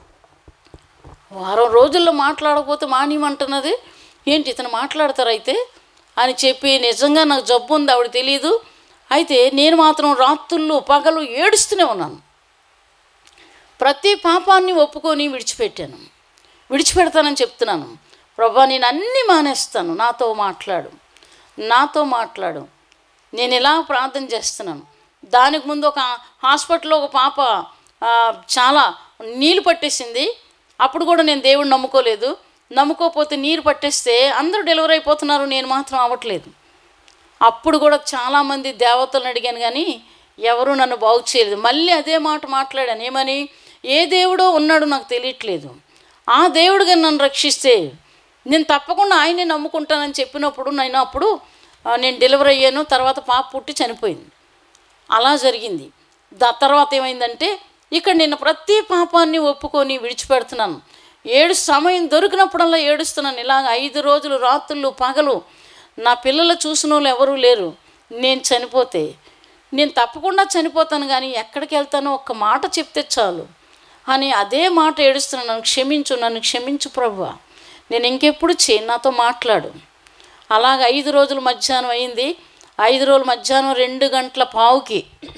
వారం రోజుల్లో మాట్లాడకపోతే మానేయమంటున్నది ఏంటి ఇతను మాట్లాడతారు అయితే అని చెప్పి నిజంగా నాకు జబ్బు ఉంది ఆవిడ తెలియదు అయితే నేను మాత్రం రాత్రుళ్ళు పగలు ఏడుస్తూనే ఉన్నాను ప్రతి పాపాన్ని ఒప్పుకొని విడిచిపెట్టాను విడిచిపెడతానని చెప్తున్నాను ప్రభా నేను అన్నీ మానేస్తాను నాతో మాట్లాడు నాతో మాట్లాడు నేను ఇలా ప్రార్థన చేస్తున్నాను దానికి ముందు ఒక హాస్పిటల్లో ఒక పాప ఆ, చాలా నీళ్ళు పట్టేసింది అప్పుడు కూడా నేను దేవుడిని నమ్ముకోలేదు నమ్ముకోకపోతే నీరు పట్టేస్తే అందరూ డెలివరీ అయిపోతున్నారు నేను మాత్రం అవ్వట్లేదు అప్పుడు కూడా చాలామంది దేవతలను అడిగాను కానీ ఎవరు నన్ను బాగు చేయలేదు మళ్ళీ అదే మాట మాట్లాడాను ఏమని ఏ దేవుడో ఉన్నాడు నాకు తెలియట్లేదు ఆ దేవుడు కానీ నన్ను రక్షిస్తే నేను తప్పకుండా ఆయనే నమ్ముకుంటానని చెప్పినప్పుడు నేను అప్పుడు ఆ, నేను డెలివరీ అయ్యాను తర్వాత పాప పుట్టి చనిపోయింది అలా జరిగింది దా తర్వాత ఏమైందంటే ఇక్కడ నేను ప్రతి పాపాన్ని ఒప్పుకొని విడిచిపెడుతున్నాను ఏడు సమయం దొరికినప్పుడల్లా ఏడుస్తున్నాను ఇలాగ ఐదు రోజులు రాత్రులు పగలు నా పిల్లలు చూసిన వాళ్ళు ఎవరూ లేరు నేను చనిపోతే నేను తప్పకుండా చనిపోతాను కానీ ఎక్కడికి వెళ్తానో ఒక్క మాట చెప్తే చాలు అని అదే మాట ఏడుస్తున్నాను నన్ను క్షమించు నన్ను క్షమించు ప్రభు నేను ఇంకెప్పుడు చేయను నాతో మాట్లాడు అలాగ ఐదు రోజులు మధ్యాహ్నం అయింది ఐదు రోజులు మధ్యాహ్నం రెండు గంటల పావుకి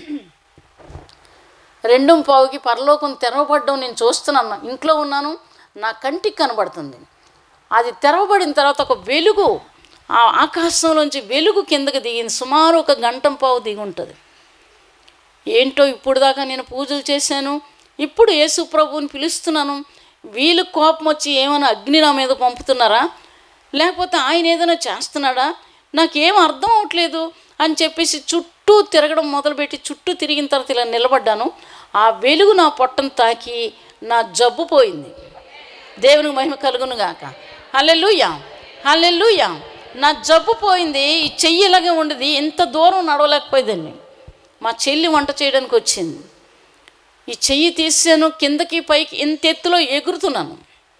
రెండు పావుకి పరలోకం తెరవబడ్డం నేను చూస్తున్నాను ఇంట్లో ఉన్నాను నా కంటికి కనబడుతుంది అది తెరవబడిన తర్వాత ఒక వెలుగు ఆ ఆకాశంలోంచి వెలుగు కిందకి దిగింది సుమారు ఒక గంటం పావు దిగి ఉంటుంది ఏంటో ఇప్పుడు దాకా నేను పూజలు చేశాను ఇప్పుడు యేసు ప్రభువుని పిలుస్తున్నాను వీళ్ళు కోపం వచ్చి ఏమైనా అగ్ని నా మీద పంపుతున్నారా లేకపోతే ఆయన ఏదైనా చేస్తున్నాడా నాకేం అర్థం అవట్లేదు అని చెప్పేసి చుట్టూ తిరగడం మొదలుపెట్టి చుట్టూ తిరిగిన తర్వాత ఇలా నిలబడ్డాను ఆ వెలుగు నా పొట్టను తాకి నా జబ్బు పోయింది దేవునికి మహిమ కలుగును గాక హల్లెలూయా హల్లెలూయా నా జబ్బు పోయింది ఈ చెయ్యి ఇలాగే ఉండేది ఎంత దూరం నడవలేకపోయేదాన్ని మా చెల్లి వంట చేయడానికి వచ్చింది ఈ చెయ్యి తీసాను కిందకి పైకి ఇంత ఎత్తులో ఎగురుతున్నాను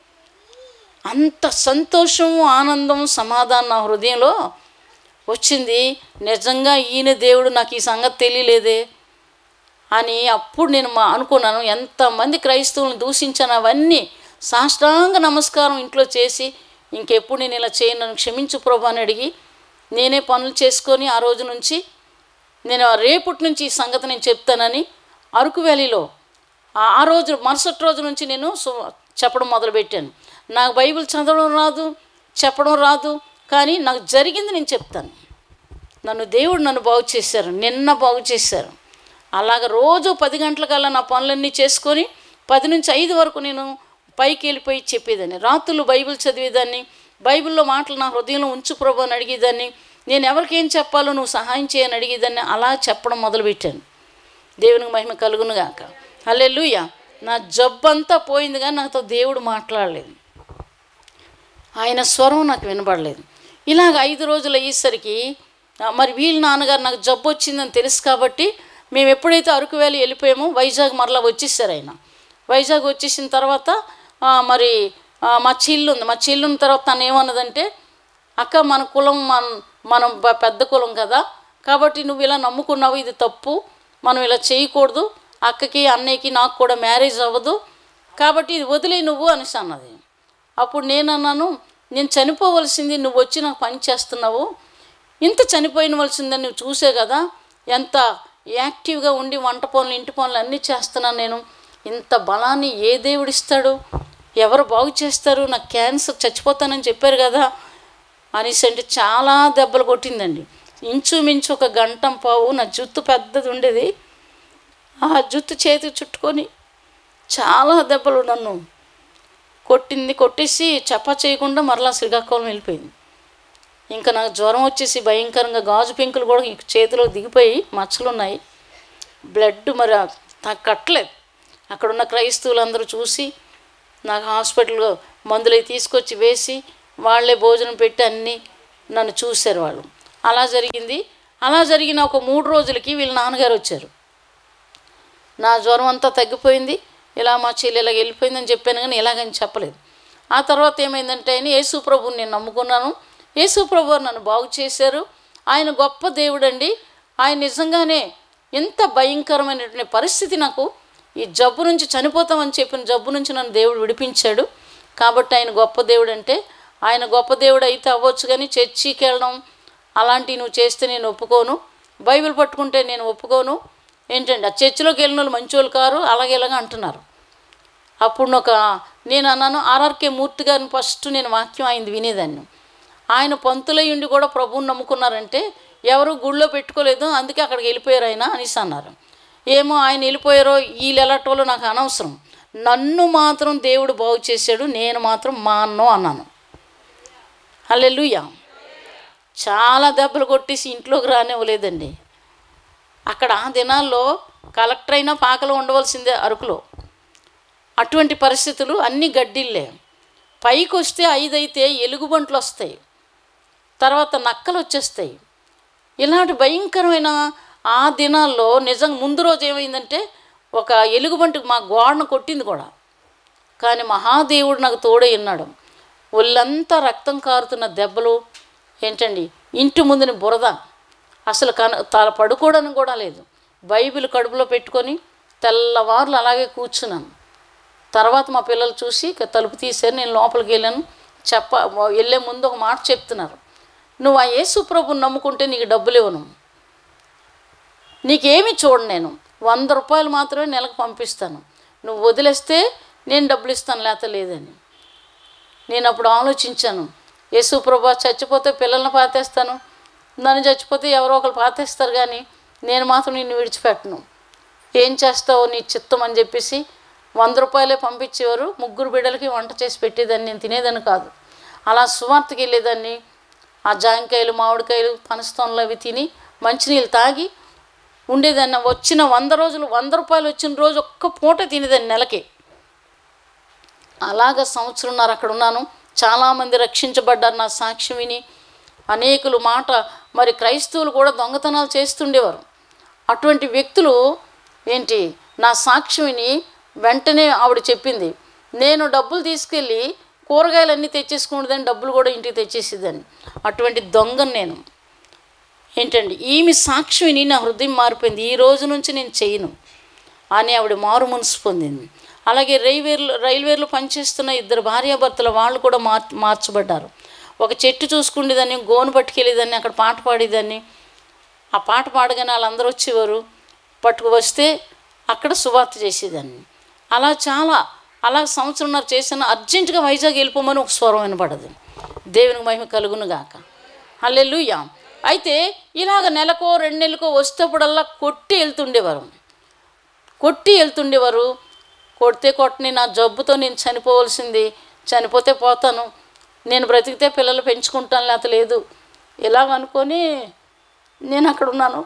అంత సంతోషం ఆనందం సమాధానం నా హృదయంలో వచ్చింది నిజంగా ఈయన దేవుడు నాకు ఈ సంగతి తెలియలేదే అని అప్పుడు నేను మా అనుకున్నాను ఎంతమంది క్రైస్తవులను దూషించాను అవన్నీ సాష్టాంగ నమస్కారం ఇంట్లో చేసి ఇంకెప్పుడు నేను ఇలా చేయను నన్ను క్షమించు ప్రభు అని అడిగి నేనే పనులు చేసుకొని ఆ రోజు నుంచి నేను రేపటి నుంచి ఈ సంగతి నేను చెప్తానని అరకు వ్యాలీలో ఆ ఆ రోజు మరుసటి రోజు నుంచి నేను సు- చెప్పడం మొదలుపెట్టాను నాకు బైబిల్ చదవడం రాదు చెప్పడం రాదు కానీ నాకు జరిగింది నేను చెప్తాను నన్ను దేవుడు నన్ను బాగు చేశారు నిన్న బాగు చేశారు అలాగ రోజు పది గంటలకల్లా నా పనులన్నీ చేసుకొని పది నుంచి ఐదు వరకు నేను పైకి వెళ్ళిపోయి చెప్పేదాన్ని రాత్రులు బైబిల్ చదివేదాన్ని బైబిల్లో మాటలు నా హృదయంలో ఉంచు ప్రభు అని అడిగేదాన్ని నేను ఎవరికి ఏం చెప్పాలో నువ్వు సహాయం చేయని అడిగేదాన్ని అలా చెప్పడం మొదలుపెట్టాను దేవునికి మహిమ కలుగును గాక హల్లెలూయా నా జబ్బంతా పోయింది కానీ నాతో దేవుడు మాట్లాడలేదు ఆయన స్వరం నాకు వినబడలేదు ఇలాగ ఐదు రోజులు అయ్యేసరికి ఆ, మరి వీళ్ళ నాన్నగారు నాకు జబ్బు వచ్చిందని తెలుసు కాబట్టి మేము ఎప్పుడైతే అరకు వ్యాలీ వెళ్ళిపోయామో వైజాగ్ మరలా వచ్చేసారు ఆయన వైజాగ్ వచ్చేసిన తర్వాత ఆ, మరి ఆ, మా చెల్లు ఉంది మా చెల్లు ఉన్న తర్వాత తను ఏమన్నదంటే అక్క మన కులం మన మనం బ- పెద్ద కులం కదా కాబట్టి నువ్వు ఇలా నమ్ముకున్నావు ఇది తప్పు మనం ఇలా చేయకూడదు అక్కకి అన్నయ్యకి నాకు కూడా మ్యారేజ్ అవ్వదు కాబట్టి ఇది వదిలే నువ్వు అనేసి అన్నది అప్పుడు నేను అన్నాను నేను చనిపోవలసింది నువ్వు వచ్చి నాకు పని చేస్తున్నావు ఇంత చనిపోయినవలసిందని నువ్వు చూసే కదా ఎంత యాక్టివ్గా ఉండి వంట పనులు ఇంటి పనులు అన్నీ చేస్తున్నాను నేను ఇంత బలాన్ని ఏ దేవుడిస్తాడు ఎవరు బాగు చేస్తారు నాకు క్యాన్సర్ చచ్చిపోతానని చెప్పారు కదా అనేసి అంటే చాలా దెబ్బలు కొట్టిందండి ఇంచుమించు ఒక గంటం పావు నా జుత్తు పెద్దది ఉండేది ఆ జుత్తు చేతి చుట్టుకొని చాలా దెబ్బలు నన్ను కొట్టింది కొట్టేసి చప్ప చేయకుండా మరలా శ్రీకాకుళం వెళ్ళిపోయింది ఇంకా నాకు జ్వరం వచ్చేసి భయంకరంగా గాజు పెంకులు కూడా ఈ చేతిలో దిగిపోయి మచ్చలు ఉన్నాయి బ్లడ్ మరి నాకు కట్టలేదు అక్కడ ఉన్న క్రైస్తవులందరూ చూసి నాకు హాస్పిటల్లో మందులు అవి తీసుకొచ్చి వేసి వాళ్ళే భోజనం పెట్టి అన్నీ నన్ను చూశారు వాళ్ళు అలా జరిగింది అలా జరిగిన ఒక మూడు రోజులకి వీళ్ళ నాన్నగారు వచ్చారు నా జ్వరం అంతా తగ్గిపోయింది ఇలా మా చెల్లి ఇలాగ వెళ్ళిపోయిందని చెప్పాను కానీ ఇలాగని చెప్పలేదు ఆ తర్వాత ఏమైందంటే ఆయన యేసు ప్రభువుని నేను నమ్ముకున్నాను యేసు ప్రభు వారు నన్ను బాగు చేశారు ఆయన గొప్ప దేవుడండి ఆయన నిజంగానే ఎంత భయంకరమైనటువంటి పరిస్థితి నాకు ఈ జబ్బు నుంచి చనిపోతామని చెప్పిన జబ్బు నుంచి నన్ను దేవుడు విడిపించాడు కాబట్టి ఆయన గొప్ప దేవుడు అంటే ఆయన గొప్ప దేవుడు అయితే అవ్వచ్చు కానీ చర్చికి వెళ్ళడం అలాంటివి నువ్వు చేస్తే నేను ఒప్పుకోను బైబిల్ పట్టుకుంటే నేను ఒప్పుకోను ఏంటండి ఆ చర్చిలోకి వెళ్ళిన వాళ్ళు మంచోళ్ళు కారు అలాగే ఇలాగ అంటున్నారు అప్పుడు ఒక నేను అన్నాను ఆర్ఆర్కే మూర్తి గారిని ఫస్ట్ నేను వాక్యం అయింది వినేదాన్ని ఆయన పంతులై ఉండి కూడా ప్రభువుని నమ్ముకున్నారంటే ఎవరు గుళ్ళో పెట్టుకోలేదు అందుకే అక్కడికి వెళ్ళిపోయారు ఆయన అనేసి అన్నారు ఏమో ఆయన వెళ్ళిపోయారో వీళ్ళు ఎలాటోలో నాకు అనవసరం నన్ను మాత్రం దేవుడు బాగు చేశాడు నేను మాత్రం మా అన్నో అన్నాను హల్లెలూయా చాలా దెబ్బలు కొట్టేసి ఇంట్లోకి రానివ్వలేదండి అక్కడ ఆ దినాల్లో కలెక్టర్ అయినా పాకలో ఉండవలసిందే అరకులో అటువంటి పరిస్థితులు అన్నీ గడ్డిల్లే పైకి వస్తే ఐదు అయితే ఎలుగుబంట్లు వస్తాయి తర్వాత నక్కలు వచ్చేస్తాయి ఇలాంటి భయంకరమైన ఆ దినాల్లో నిజంగా ముందు రోజు ఏమైందంటే ఒక ఎలుగుబంటికి మా గోడను కొట్టింది కూడా కానీ మహాదేవుడు నాకు తోడై ఉన్నాడు ఒళ్ళంతా రక్తం కారుతున్న దెబ్బలు ఏంటండి ఇంటి ముందుని బురద అసలు కన తల పడుకోవడానికి కూడా లేదు బైబిల్ కడుపులో పెట్టుకొని తెల్లవారులు అలాగే కూర్చున్నాను తర్వాత మా పిల్లలు చూసి ఇక తలుపు తీశారు నేను లోపలికి వెళ్ళాను చెప్ప వెళ్ళే ముందు ఒక మాట చెప్తున్నారు నువ్వు ఆ యేసు ప్రభుని నమ్ముకుంటే నీకు డబ్బులు ఇవ్వను నీకేమి చూడను నేను వంద రూపాయలు మాత్రమే నెలకు పంపిస్తాను నువ్వు వదిలేస్తే నేను డబ్బులు ఇస్తాను లేత లేదని నేను అప్పుడు ఆలోచించాను యేసు ప్రభా చచ్చిపోతే పిల్లల్ని పాతేస్తాను నన్ను చచ్చిపోతే ఎవరో ఒకరు పాతేస్తారు కానీ నేను మాత్రం నిన్ను విడిచిపెట్టను ఏం చేస్తావో నీ చిత్తం అని చెప్పేసి వంద రూపాయలే పంపించేవారు ముగ్గురు బిడ్డలకి వంట చేసి పెట్టేదాన్ని నేను తినేదాన్ని కాదు అలా సువార్తకి వెళ్ళేదాన్ని ఆ జాంకాయలు మామిడికాయలు పనస్తోన్లు అవి తిని మంచినీళ్ళు తాగి ఉండేదాన్ని వచ్చిన వంద రోజులు వంద రూపాయలు వచ్చిన రోజు ఒక్క పూట తినేదాన్ని నెలకి అలాగ సంవత్సరంన్నర అక్కడ ఉన్నాను చాలామంది రక్షించబడ్డారు నా సాక్ష్యం విని అనేకులు మాట మరి క్రైస్తవులు కూడా దొంగతనాలు చేస్తుండేవారు అటువంటి వ్యక్తులు ఏంటి నా సాక్ష్యం విని వెంటనే ఆవిడ చెప్పింది నేను డబ్బులు తీసుకెళ్ళి కూరగాయలన్నీ తెచ్చేసుకునేదాన్ని డబ్బులు కూడా ఇంటికి తెచ్చేసేదాన్ని అటువంటి దొంగను నేను ఏంటండి ఈమె సాక్ష్యం విని నా హృదయం మారిపోయింది ఈ రోజు నుంచి నేను చేయను అని ఆవిడ మారు మనసు పొందింది అలాగే రైల్వేలు రైల్వేలో పనిచేస్తున్న ఇద్దరు భార్యాభర్తల వాళ్ళు కూడా మార్ మార్చబడ్డారు ఒక చెట్టు చూసుకునేదాన్ని గోను పట్టుకెళ్ళేదాన్ని అక్కడ పాట పాడేదాన్ని ఆ పాట పాడగానే వాళ్ళందరూ వచ్చేవారు పట్టుకు వస్తే అక్కడ సువార్త చేసేదాన్ని అలా చాలా అలా సంవత్సరంన్నర చేసిన అర్జెంటుగా వైజాగ్ వెళ్ళిపోమని ఒక స్వరం వినపడదు దేవునికి మహిమ కలుగును గాక హల్లెలూయా అయితే ఇలాగ నెలకో రెండు నెలలకో వస్తేప్పుడల్లా కొట్టి వెళ్తుండేవారు కొట్టి వెళ్తుండేవారు కొడితే కొట్టని నా జబ్బుతో నేను చనిపోవలసింది చనిపోతే పోతాను నేను బ్రతికితే పిల్లలు పెంచుకుంటాను లేకపోతే లేదు ఇలాగ అనుకొని నేను అక్కడ ఉన్నాను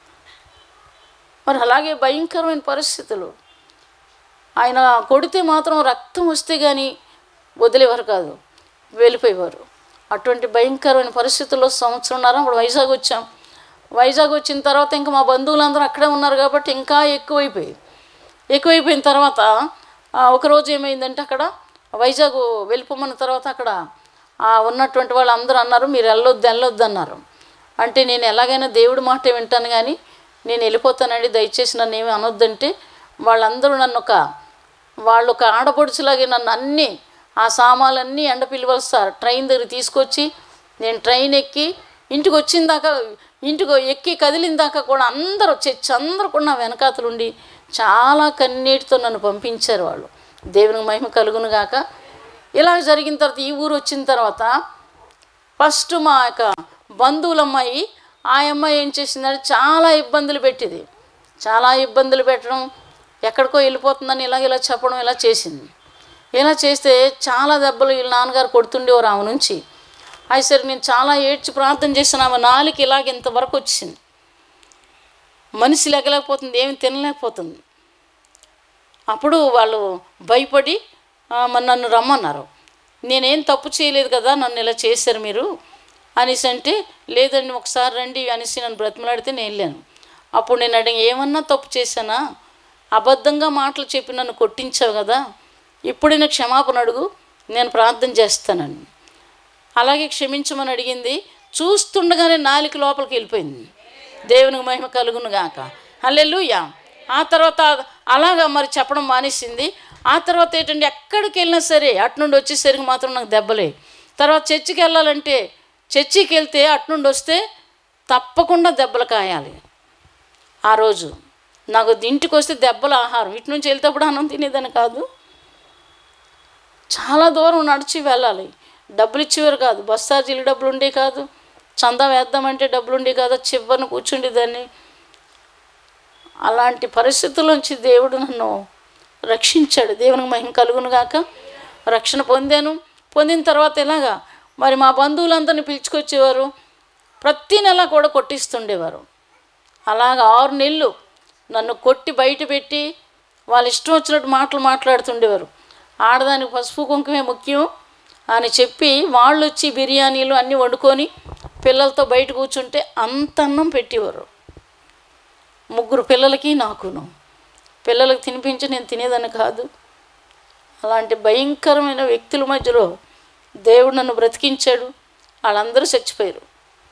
మరి అలాగే భయంకరమైన పరిస్థితులు ఆయన కొడితే మాత్రం రక్తం వస్తే కానీ వదిలేవారు కాదు వెళ్ళిపోయేవారు అటువంటి భయంకరమైన పరిస్థితుల్లో సంవత్సరంన్నర అప్పుడు వైజాగ్ వచ్చాం వైజాగ్ వచ్చిన తర్వాత ఇంకా మా బంధువులందరూ అక్కడే ఉన్నారు కాబట్టి ఇంకా ఎక్కువైపోయి ఎక్కువైపోయిన తర్వాత ఆ, ఒకరోజు ఏమైందంటే అక్కడ వైజాగ్ వెళ్ళిపోమన్న తర్వాత అక్కడ ఆ ఉన్నటువంటి వాళ్ళు అందరూ అన్నారు మీరు వెళ్ళొద్దు వెళ్ళొద్దు అన్నారు అంటే నేను ఎలాగైనా దేవుడి మాట వింటాను కానీ నేను వెళ్ళిపోతానండి దయచేసి నన్ను ఏమి అనొద్దంటే వాళ్ళందరూ నన్ను ఒక వాళ్ళు ఒక ఆడపడుచులాగే నన్ను అన్నీ ఆ సామాన్లన్నీ ఎండ పిలువలుస్తారు ట్రైన్ దగ్గర తీసుకొచ్చి నేను ట్రైన్ ఎక్కి ఇంటికి వచ్చిన దాకా ఇంటికి ఎక్కి కదిలిన దాకా కూడా అందరూ చర్చి అందరూ కూడా నా వెనకాతలుండి చాలా కన్నీటితో నన్ను పంపించారు వాళ్ళు దేవునికి మహిమ కలుగును గాక ఇలా జరిగిన తర్వాత ఈ ఊరు వచ్చిన తర్వాత ఫస్ట్ మా యొక్క బంధువుల అమ్మాయి ఆ అమ్మాయి ఏం చేసిందంటే చాలా ఇబ్బందులు పెట్టింది చాలా ఇబ్బందులు పెట్టడం ఎక్కడికో వెళ్ళిపోతుందని ఇలా ఇలా చెప్పడం ఇలా చేసింది ఇలా చేస్తే చాలా దెబ్బలు వీళ్ళ నాన్నగారు కొడుతుండేవారు ఆమె నుంచి అయి సరే నేను చాలా ఏడ్చి ప్రార్థన చేసిన ఆమె నాలుగు ఇలాగ ఇంతవరకు వచ్చింది మనిషి లెగలేకపోతుంది ఏమి తినలేకపోతుంది అప్పుడు వాళ్ళు భయపడి "ఆ, మరి నన్ను రమ్మన్నారు నేనేం తప్పు చేయలేదు కదా నన్ను ఇలా చేశారు మీరు అనేసి అంటే లేదండి ఒకసారి రండి అనేసి నన్ను బ్రతిమలాడితే నేను వెళ్ళాను అప్పుడు నేను అడిగి ఏమన్నా తప్పు చేశానా అబద్ధంగా మాటలు చెప్పి నన్ను కొట్టించావు కదా ఇప్పుడైనా క్షమాపణ అడుగు నేను ప్రార్థన చేస్తానని అలాగే క్షమించమని అడిగింది చూస్తుండగానే నాలుక లోపలికి వెళ్ళిపోయింది దేవునికి మహిమ కలుగును గాక హల్లెలూయా ఆ తర్వాత అలాగా మరి చెప్పడం మానేసింది ఆ తర్వాత ఏంటంటే ఎక్కడికి వెళ్ళినా సరే అటు నుండి వచ్చేసరికి మాత్రం నాకు దెబ్బలే తర్వాత చర్చికి వెళ్ళాలంటే చర్చికి వెళ్తే అటు నుండి వస్తే తప్పకుండా దెబ్బలు కాయాలి ఆ రోజు నాకు ఇంటికి వస్తే దెబ్బల ఆహారం ఇటు నుంచి వెళ్తేప్పుడు అన్నం తినేదని కాదు చాలా దూరం నడిచి వెళ్ళాలి డబ్బులు ఇచ్చేవారు కాదు బస్ ఛార్జీలు డబ్బులు ఉండే కాదు చందా వేద్దామంటే డబ్బులు ఉండే కాదు చివరిని కూర్చుండేదాన్ని అలాంటి పరిస్థితుల్లోంచి దేవుడు నన్ను రక్షించాడు దేవునికి మహిమ కలుగును గాక రక్షణ పొందాను పొందిన తర్వాత ఎలాగా మరి మా బంధువులందరినీ పిలుచుకొచ్చేవారు ప్రతి నెల కూడా కొట్టిస్తుండేవారు అలాగ ఆరు నెలలు నన్ను కొట్టి బయట పెట్టి వాళ్ళ ఇష్టం వచ్చినట్టు మాటలు మాట్లాడుతుండేవారు ఆడదానికి పసుపు కుంకుమే ముఖ్యం అని చెప్పి వాళ్ళు వచ్చి బిర్యానీలు అన్నీ వండుకొని పిల్లలతో బయట కూర్చుంటే అంత అన్నం పెట్టేవారు ముగ్గురు పిల్లలకి నాకును పిల్లలకు తినిపించి నేను తినేదాన్ని కాదు అలాంటి భయంకరమైన వ్యక్తుల మధ్యలో దేవుడు నన్ను బ్రతికించాడు వాళ్ళందరూ చచ్చిపోయారు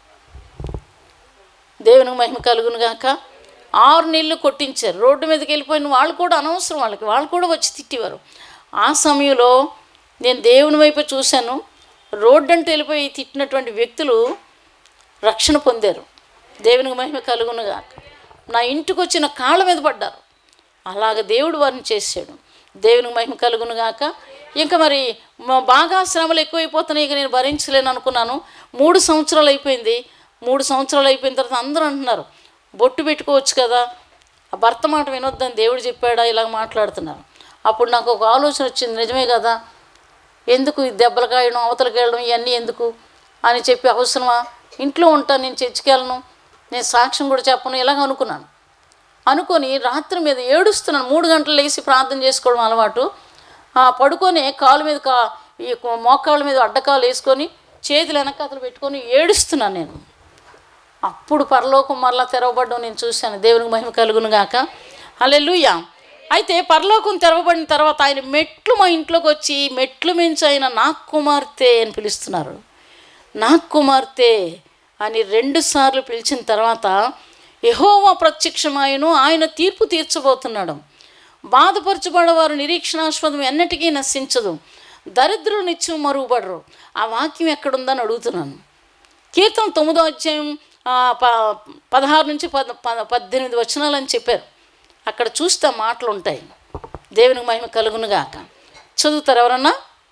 దేవునికి మహిమ కలుగును గాక ఆరు నీళ్ళు కొట్టించారు రోడ్డు మీదకి వెళ్ళిపోయిన వాళ్ళు కూడా అనవసరం వాళ్ళకి వాళ్ళు కూడా వచ్చి తిట్టేవారు ఆ సమయంలో నేను దేవుని వైపు చూశాను రోడ్డు అంటే వెళ్ళిపోయి తిట్టినటువంటి వ్యక్తులు రక్షణ పొందారు దేవునికి మహిమ కలుగును గాక నా ఇంటికి వచ్చిన కాళ్ళ మీద పడ్డారు అలాగ దేవుడు వారిని చేశాడు దేవునికి మహిమ కలుగును గాక ఇంకా మరి మా- బాగా శ్రమలు ఎక్కువైపోతున్నాయి ఇక నేను భరించలేను అనుకున్నాను మూడు సంవత్సరాలు అయిపోయింది మూడు సంవత్సరాలు అయిపోయిన తర్వాత అందరూ అంటున్నారు బొట్టు పెట్టుకోవచ్చు కదా ఆ భర్త మాట వినొద్దని దేవుడు చెప్పాడా ఇలాగ మాట్లాడుతున్నారు అప్పుడు నాకు ఒక ఆలోచన వచ్చింది నిజమే కదా ఎందుకు ఈ దెబ్బలు కాయడం అవతలకి వెళ్ళడం ఇవన్నీ ఎందుకు అని చెప్పి అవసరమా ఇంట్లో ఉంటాను నేను చర్చికి వెళ్ళను నేను సాక్ష్యం కూడా చెప్పను ఇలాగ అనుకున్నాను అనుకొని రాత్రి మీద ఏడుస్తున్నాను మూడు గంటలు లేచి ప్రార్థన చేసుకోవడం అలవాటు ఆ, పడుకొని కాలు మీద కా ఈ మోకాళ్ళ మీద అడ్డకాలు వేసుకొని చేతులు వెనకాతలు పెట్టుకొని ఏడుస్తున్నాను నేను అప్పుడు పరలోకం మరలా తెరవబడ్డం నేను చూశాను దేవునికి మహిమ కలుగును గాక హల్లెలూయా అయితే పరలోకం తెరవబడిన తర్వాత ఆయన మెట్లు మా ఇంట్లోకి వచ్చి మెట్లు మించి ఆయన నా కుమార్తె అని పిలుస్తున్నారు నా కుమార్తె అని రెండు సార్లు పిలిచిన తర్వాత యెహోవా ప్రత్యక్షమాయను ఆయన తీర్పు తీర్చబోతున్నాడు బాధపరచబడవారు నిరీక్షణాస్పదం ఎన్నటికీ నశించదు దరిద్రులు నిత్యం మరుగుపడరు ఆ వాక్యం ఎక్కడుందని అడుగుతున్నాను కీర్తన తొమ్మిదో అధ్యాయం ఆ, ప పదహారు నుంచి పద పద పద్దెనిమిది వచనాలని చెప్పారు అక్కడ చూస్తే ఆ మాటలు ఉంటాయి దేవునికి మహిమ కలుగును గాక చదువుతారు ఎవరన్నా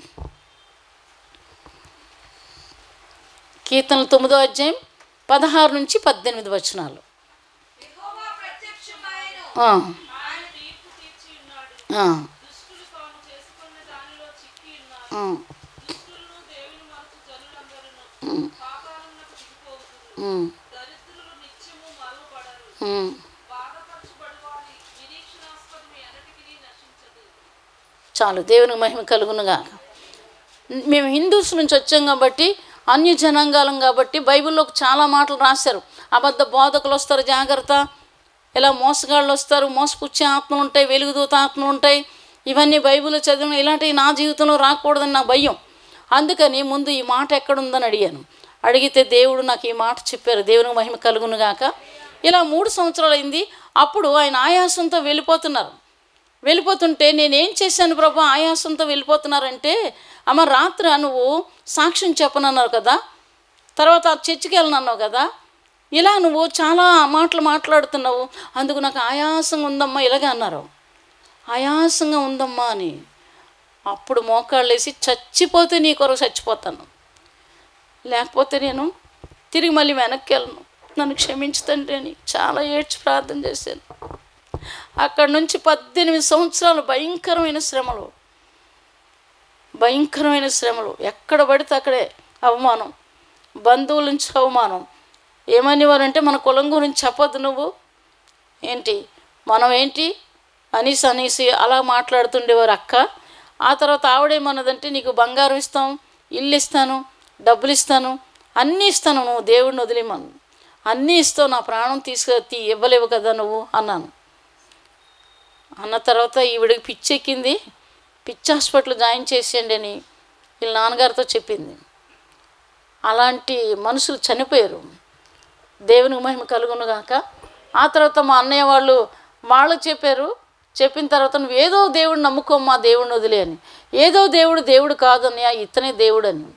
కీర్తనలు తొమ్మిదో అధ్యాయం పదహారు నుంచి పద్దెనిమిది వచనాలు యెహోవా ప్రత్యక్షమాయెను. ఆ, ఆయన తీర్పు తీర్చి ఉన్నాడు. ఆ, దుష్టులు తాము చేసుకున్న దానిలో చిక్కి ఉన్నారు. ఆ, దుష్టులను దేవుని మరచు జనులందరును పాతాళమునకు దిగిపోవుదురు. ఉమ్, దరిద్రులు నిత్యము మరుగుపడరు. ఉమ్. బాధపరచుబడువారి నిరీక్షణాస్పదం ఎన్నటికీ నశించదు. చాలు దేవునికి మహిమ కలుగునుగా మేము హిందూస్ నుంచి వచ్చాం కాబట్టి అన్య జనాంగాలం కాబట్టి బైబిల్లోకి చాలా మాటలు రాశారు అబద్ధ బోధకులు వస్తారు జాగ్రత్త ఇలా మోసగాళ్ళు వస్తారు మోసపుచ్చే ఆత్మలు ఉంటాయి వెలుగుదూత ఆత్మలు ఉంటాయి ఇవన్నీ బైబిల్లో చదివిన ఇలాంటివి నా జీవితంలో రాకూడదని నా భయం అందుకని ముందు ఈ మాట ఎక్కడుందని అడిగాను అడిగితే దేవుడు నాకు ఈ మాట చెప్పారు దేవునికి మహిమ కలుగును గాక ఇలా మూడు సంవత్సరాలు అయింది అప్పుడు ఆయన ఆయాసంతో వెళ్ళిపోతున్నారు వెళ్ళిపోతుంటే నేనేం చేశాను ప్రభు ఆయాసంతో వెళ్ళిపోతున్నారంటే అమ్మ రాత్రి నువ్వు సాక్ష్యం చెప్పనన్నావు కదా తర్వాత చర్చికి వెళ్ళనన్నావు కదా ఇలా నువ్వు చాలా మాటలు మాట్లాడుతున్నావు అందుకు నాకు ఆయాసంగా ఉందమ్మా ఇలాగే అన్నారు ఆయాసంగా ఉందమ్మా అని అప్పుడు మోకాళ్ళు వేసి చచ్చిపోతే నీ కొరకు చచ్చిపోతాను లేకపోతే నేను తిరిగి మళ్ళీ వెనక్కి వెళ్ళను నన్ను క్షమించు తండ్రి అని చాలా ఏడ్చి ప్రార్థన చేశాను అక్కడ నుంచి పద్దెనిమిది సంవత్సరాలు భయంకరమైన శ్రమలు భయంకరమైన శ్రమలు ఎక్కడ పడితే అక్కడే అవమానం బంధువుల నుంచి అవమానం ఏమనేవారంటే మన కులం గురించి చెప్పొద్దు నువ్వు ఏంటి మనం ఏంటి అనేసి అనేసి అలా మాట్లాడుతుండేవారు అక్క ఆ తర్వాత ఆవిడేమన్నదంటే నీకు బంగారం ఇస్తాం ఇల్లు ఇస్తాను డబ్బులు ఇస్తాను అన్నీ ఇస్తాను నువ్వు దేవుడిని వదిలేమను అన్నీ ఇస్తావు నా ప్రాణం తీసుకు తీ ఇవ్వలేవు కదా నువ్వు అన్నాను అన్న తర్వాత ఈవిడికి పిచ్చెక్కింది పిచ్చి హాస్పిటల్ జాయిన్ చేసేయండి అని వీళ్ళ నాన్నగారితో చెప్పింది అలాంటి మనుషులు చనిపోయారు దేవునికి మహిమ కలుగును గాక ఆ తర్వాత మా అన్నయ్య వాళ్ళు వాళ్ళు చెప్పారు చెప్పిన తర్వాత నువ్వు ఏదో దేవుడు నమ్ముకోమ్మా దేవుడిని వదిలే అని ఏదో దేవుడు దేవుడు కాదని ఇతనే దేవుడు అని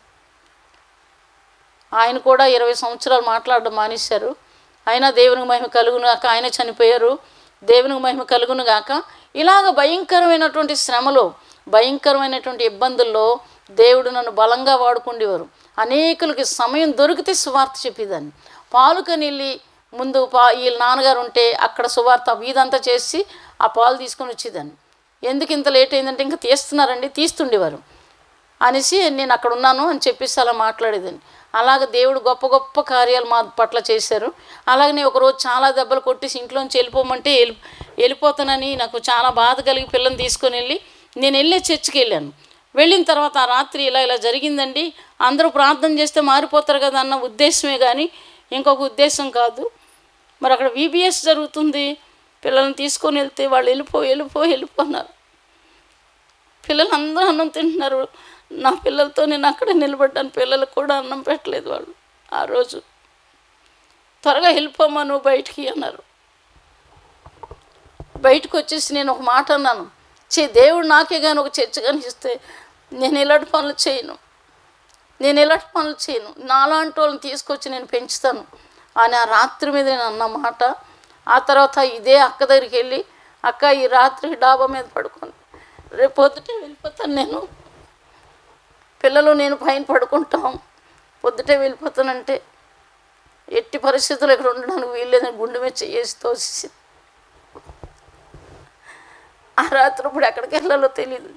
ఆయన కూడా ఇరవై సంవత్సరాలు మాట్లాడడం మానేశారు అయినా దేవునికి మహిమ కలుగును గాక ఆయన చనిపోయారు దేవునికి మహిమ కలుగును గాక ఇలాగ భయంకరమైనటువంటి శ్రమలో భయంకరమైనటువంటి ఇబ్బందుల్లో దేవుడు నన్ను బలంగా వాడుకుండేవారు అనేకులకి సమయం దొరికితే సువార్త చెప్పేదాన్ని పాలుకని వెళ్ళి ముందు పా వీళ్ళ నాన్నగారు ఉంటే అక్కడ సువార్త వీధంతా చేసి ఆ పాలు తీసుకొని వచ్చేదాన్ని ఎందుకు ఇంత లేట్ అయిందంటే ఇంకా తీస్తున్నారండి తీస్తుండేవారు అనేసి నేను అక్కడ ఉన్నాను అని చెప్పేసి అలా మాట్లాడేదాన్ని అలాగ దేవుడు గొప్ప గొప్ప కార్యాలు మా పట్ల చేశారు అలాగనే ఒకరోజు చాలా దెబ్బలు కొట్టేసి ఇంట్లోంచి వెళ్ళిపోమంటే వెళ్ళి వెళ్ళిపోతానని నాకు చాలా బాధ కలిగి పిల్లని తీసుకొని వెళ్ళి నేను వెళ్ళే చర్చికి వెళ్ళాను వెళ్ళిన తర్వాత ఆ రాత్రి ఇలా ఇలా జరిగిందండి అందరూ ప్రార్థన చేస్తే మారిపోతారు కదా అన్న ఉద్దేశమే కానీ ఇంకొక ఉద్దేశం కాదు మరి అక్కడ విబిఎస్ జరుగుతుంది పిల్లల్ని తీసుకొని వెళ్తే వాళ్ళు వెళ్ళిపో వెళ్ళిపో వెళ్ళిపోన్నారు పిల్లలు అందరూ అన్నం తింటున్నారు నా పిల్లలతో నేను అక్కడే నిలబడ్డాను పిల్లలకు కూడా అన్నం పెట్టలేదు వాళ్ళు ఆ రోజు త్వరగా వెళ్ళిపోమా నువ్వు బయటికి అన్నారు బయటకు వచ్చేసి నేను ఒక మాట అన్నాను చే దేవుడు నాకే కానీ ఒక చర్చ కానీ ఇస్తే నేను ఇలాంటి పనులు చేయను నేను ఇలాంటి పనులు చేయను నాలాంటి వాళ్ళని తీసుకొచ్చి నేను పెంచుతాను అని ఆ రాత్రి మీద నేను అన్న మాట ఆ తర్వాత ఇదే అక్క దగ్గరికి వెళ్ళి అక్క ఈ రాత్రి డాబా మీద పడుకుంది రేపు పొద్దుటే వెళ్ళిపోతాను నేను పిల్లలు నేను పైన పడుకుంటాం పొద్దుటే వెళ్ళిపోతానంటే ఎట్టి పరిస్థితులు ఇక్కడ ఉండడానికి వీల్లేదని గుండె మీద చేసి తోసేసింది ఆ రాత్రి ఇప్పుడు ఎక్కడికి వెళ్ళాలో తెలియదు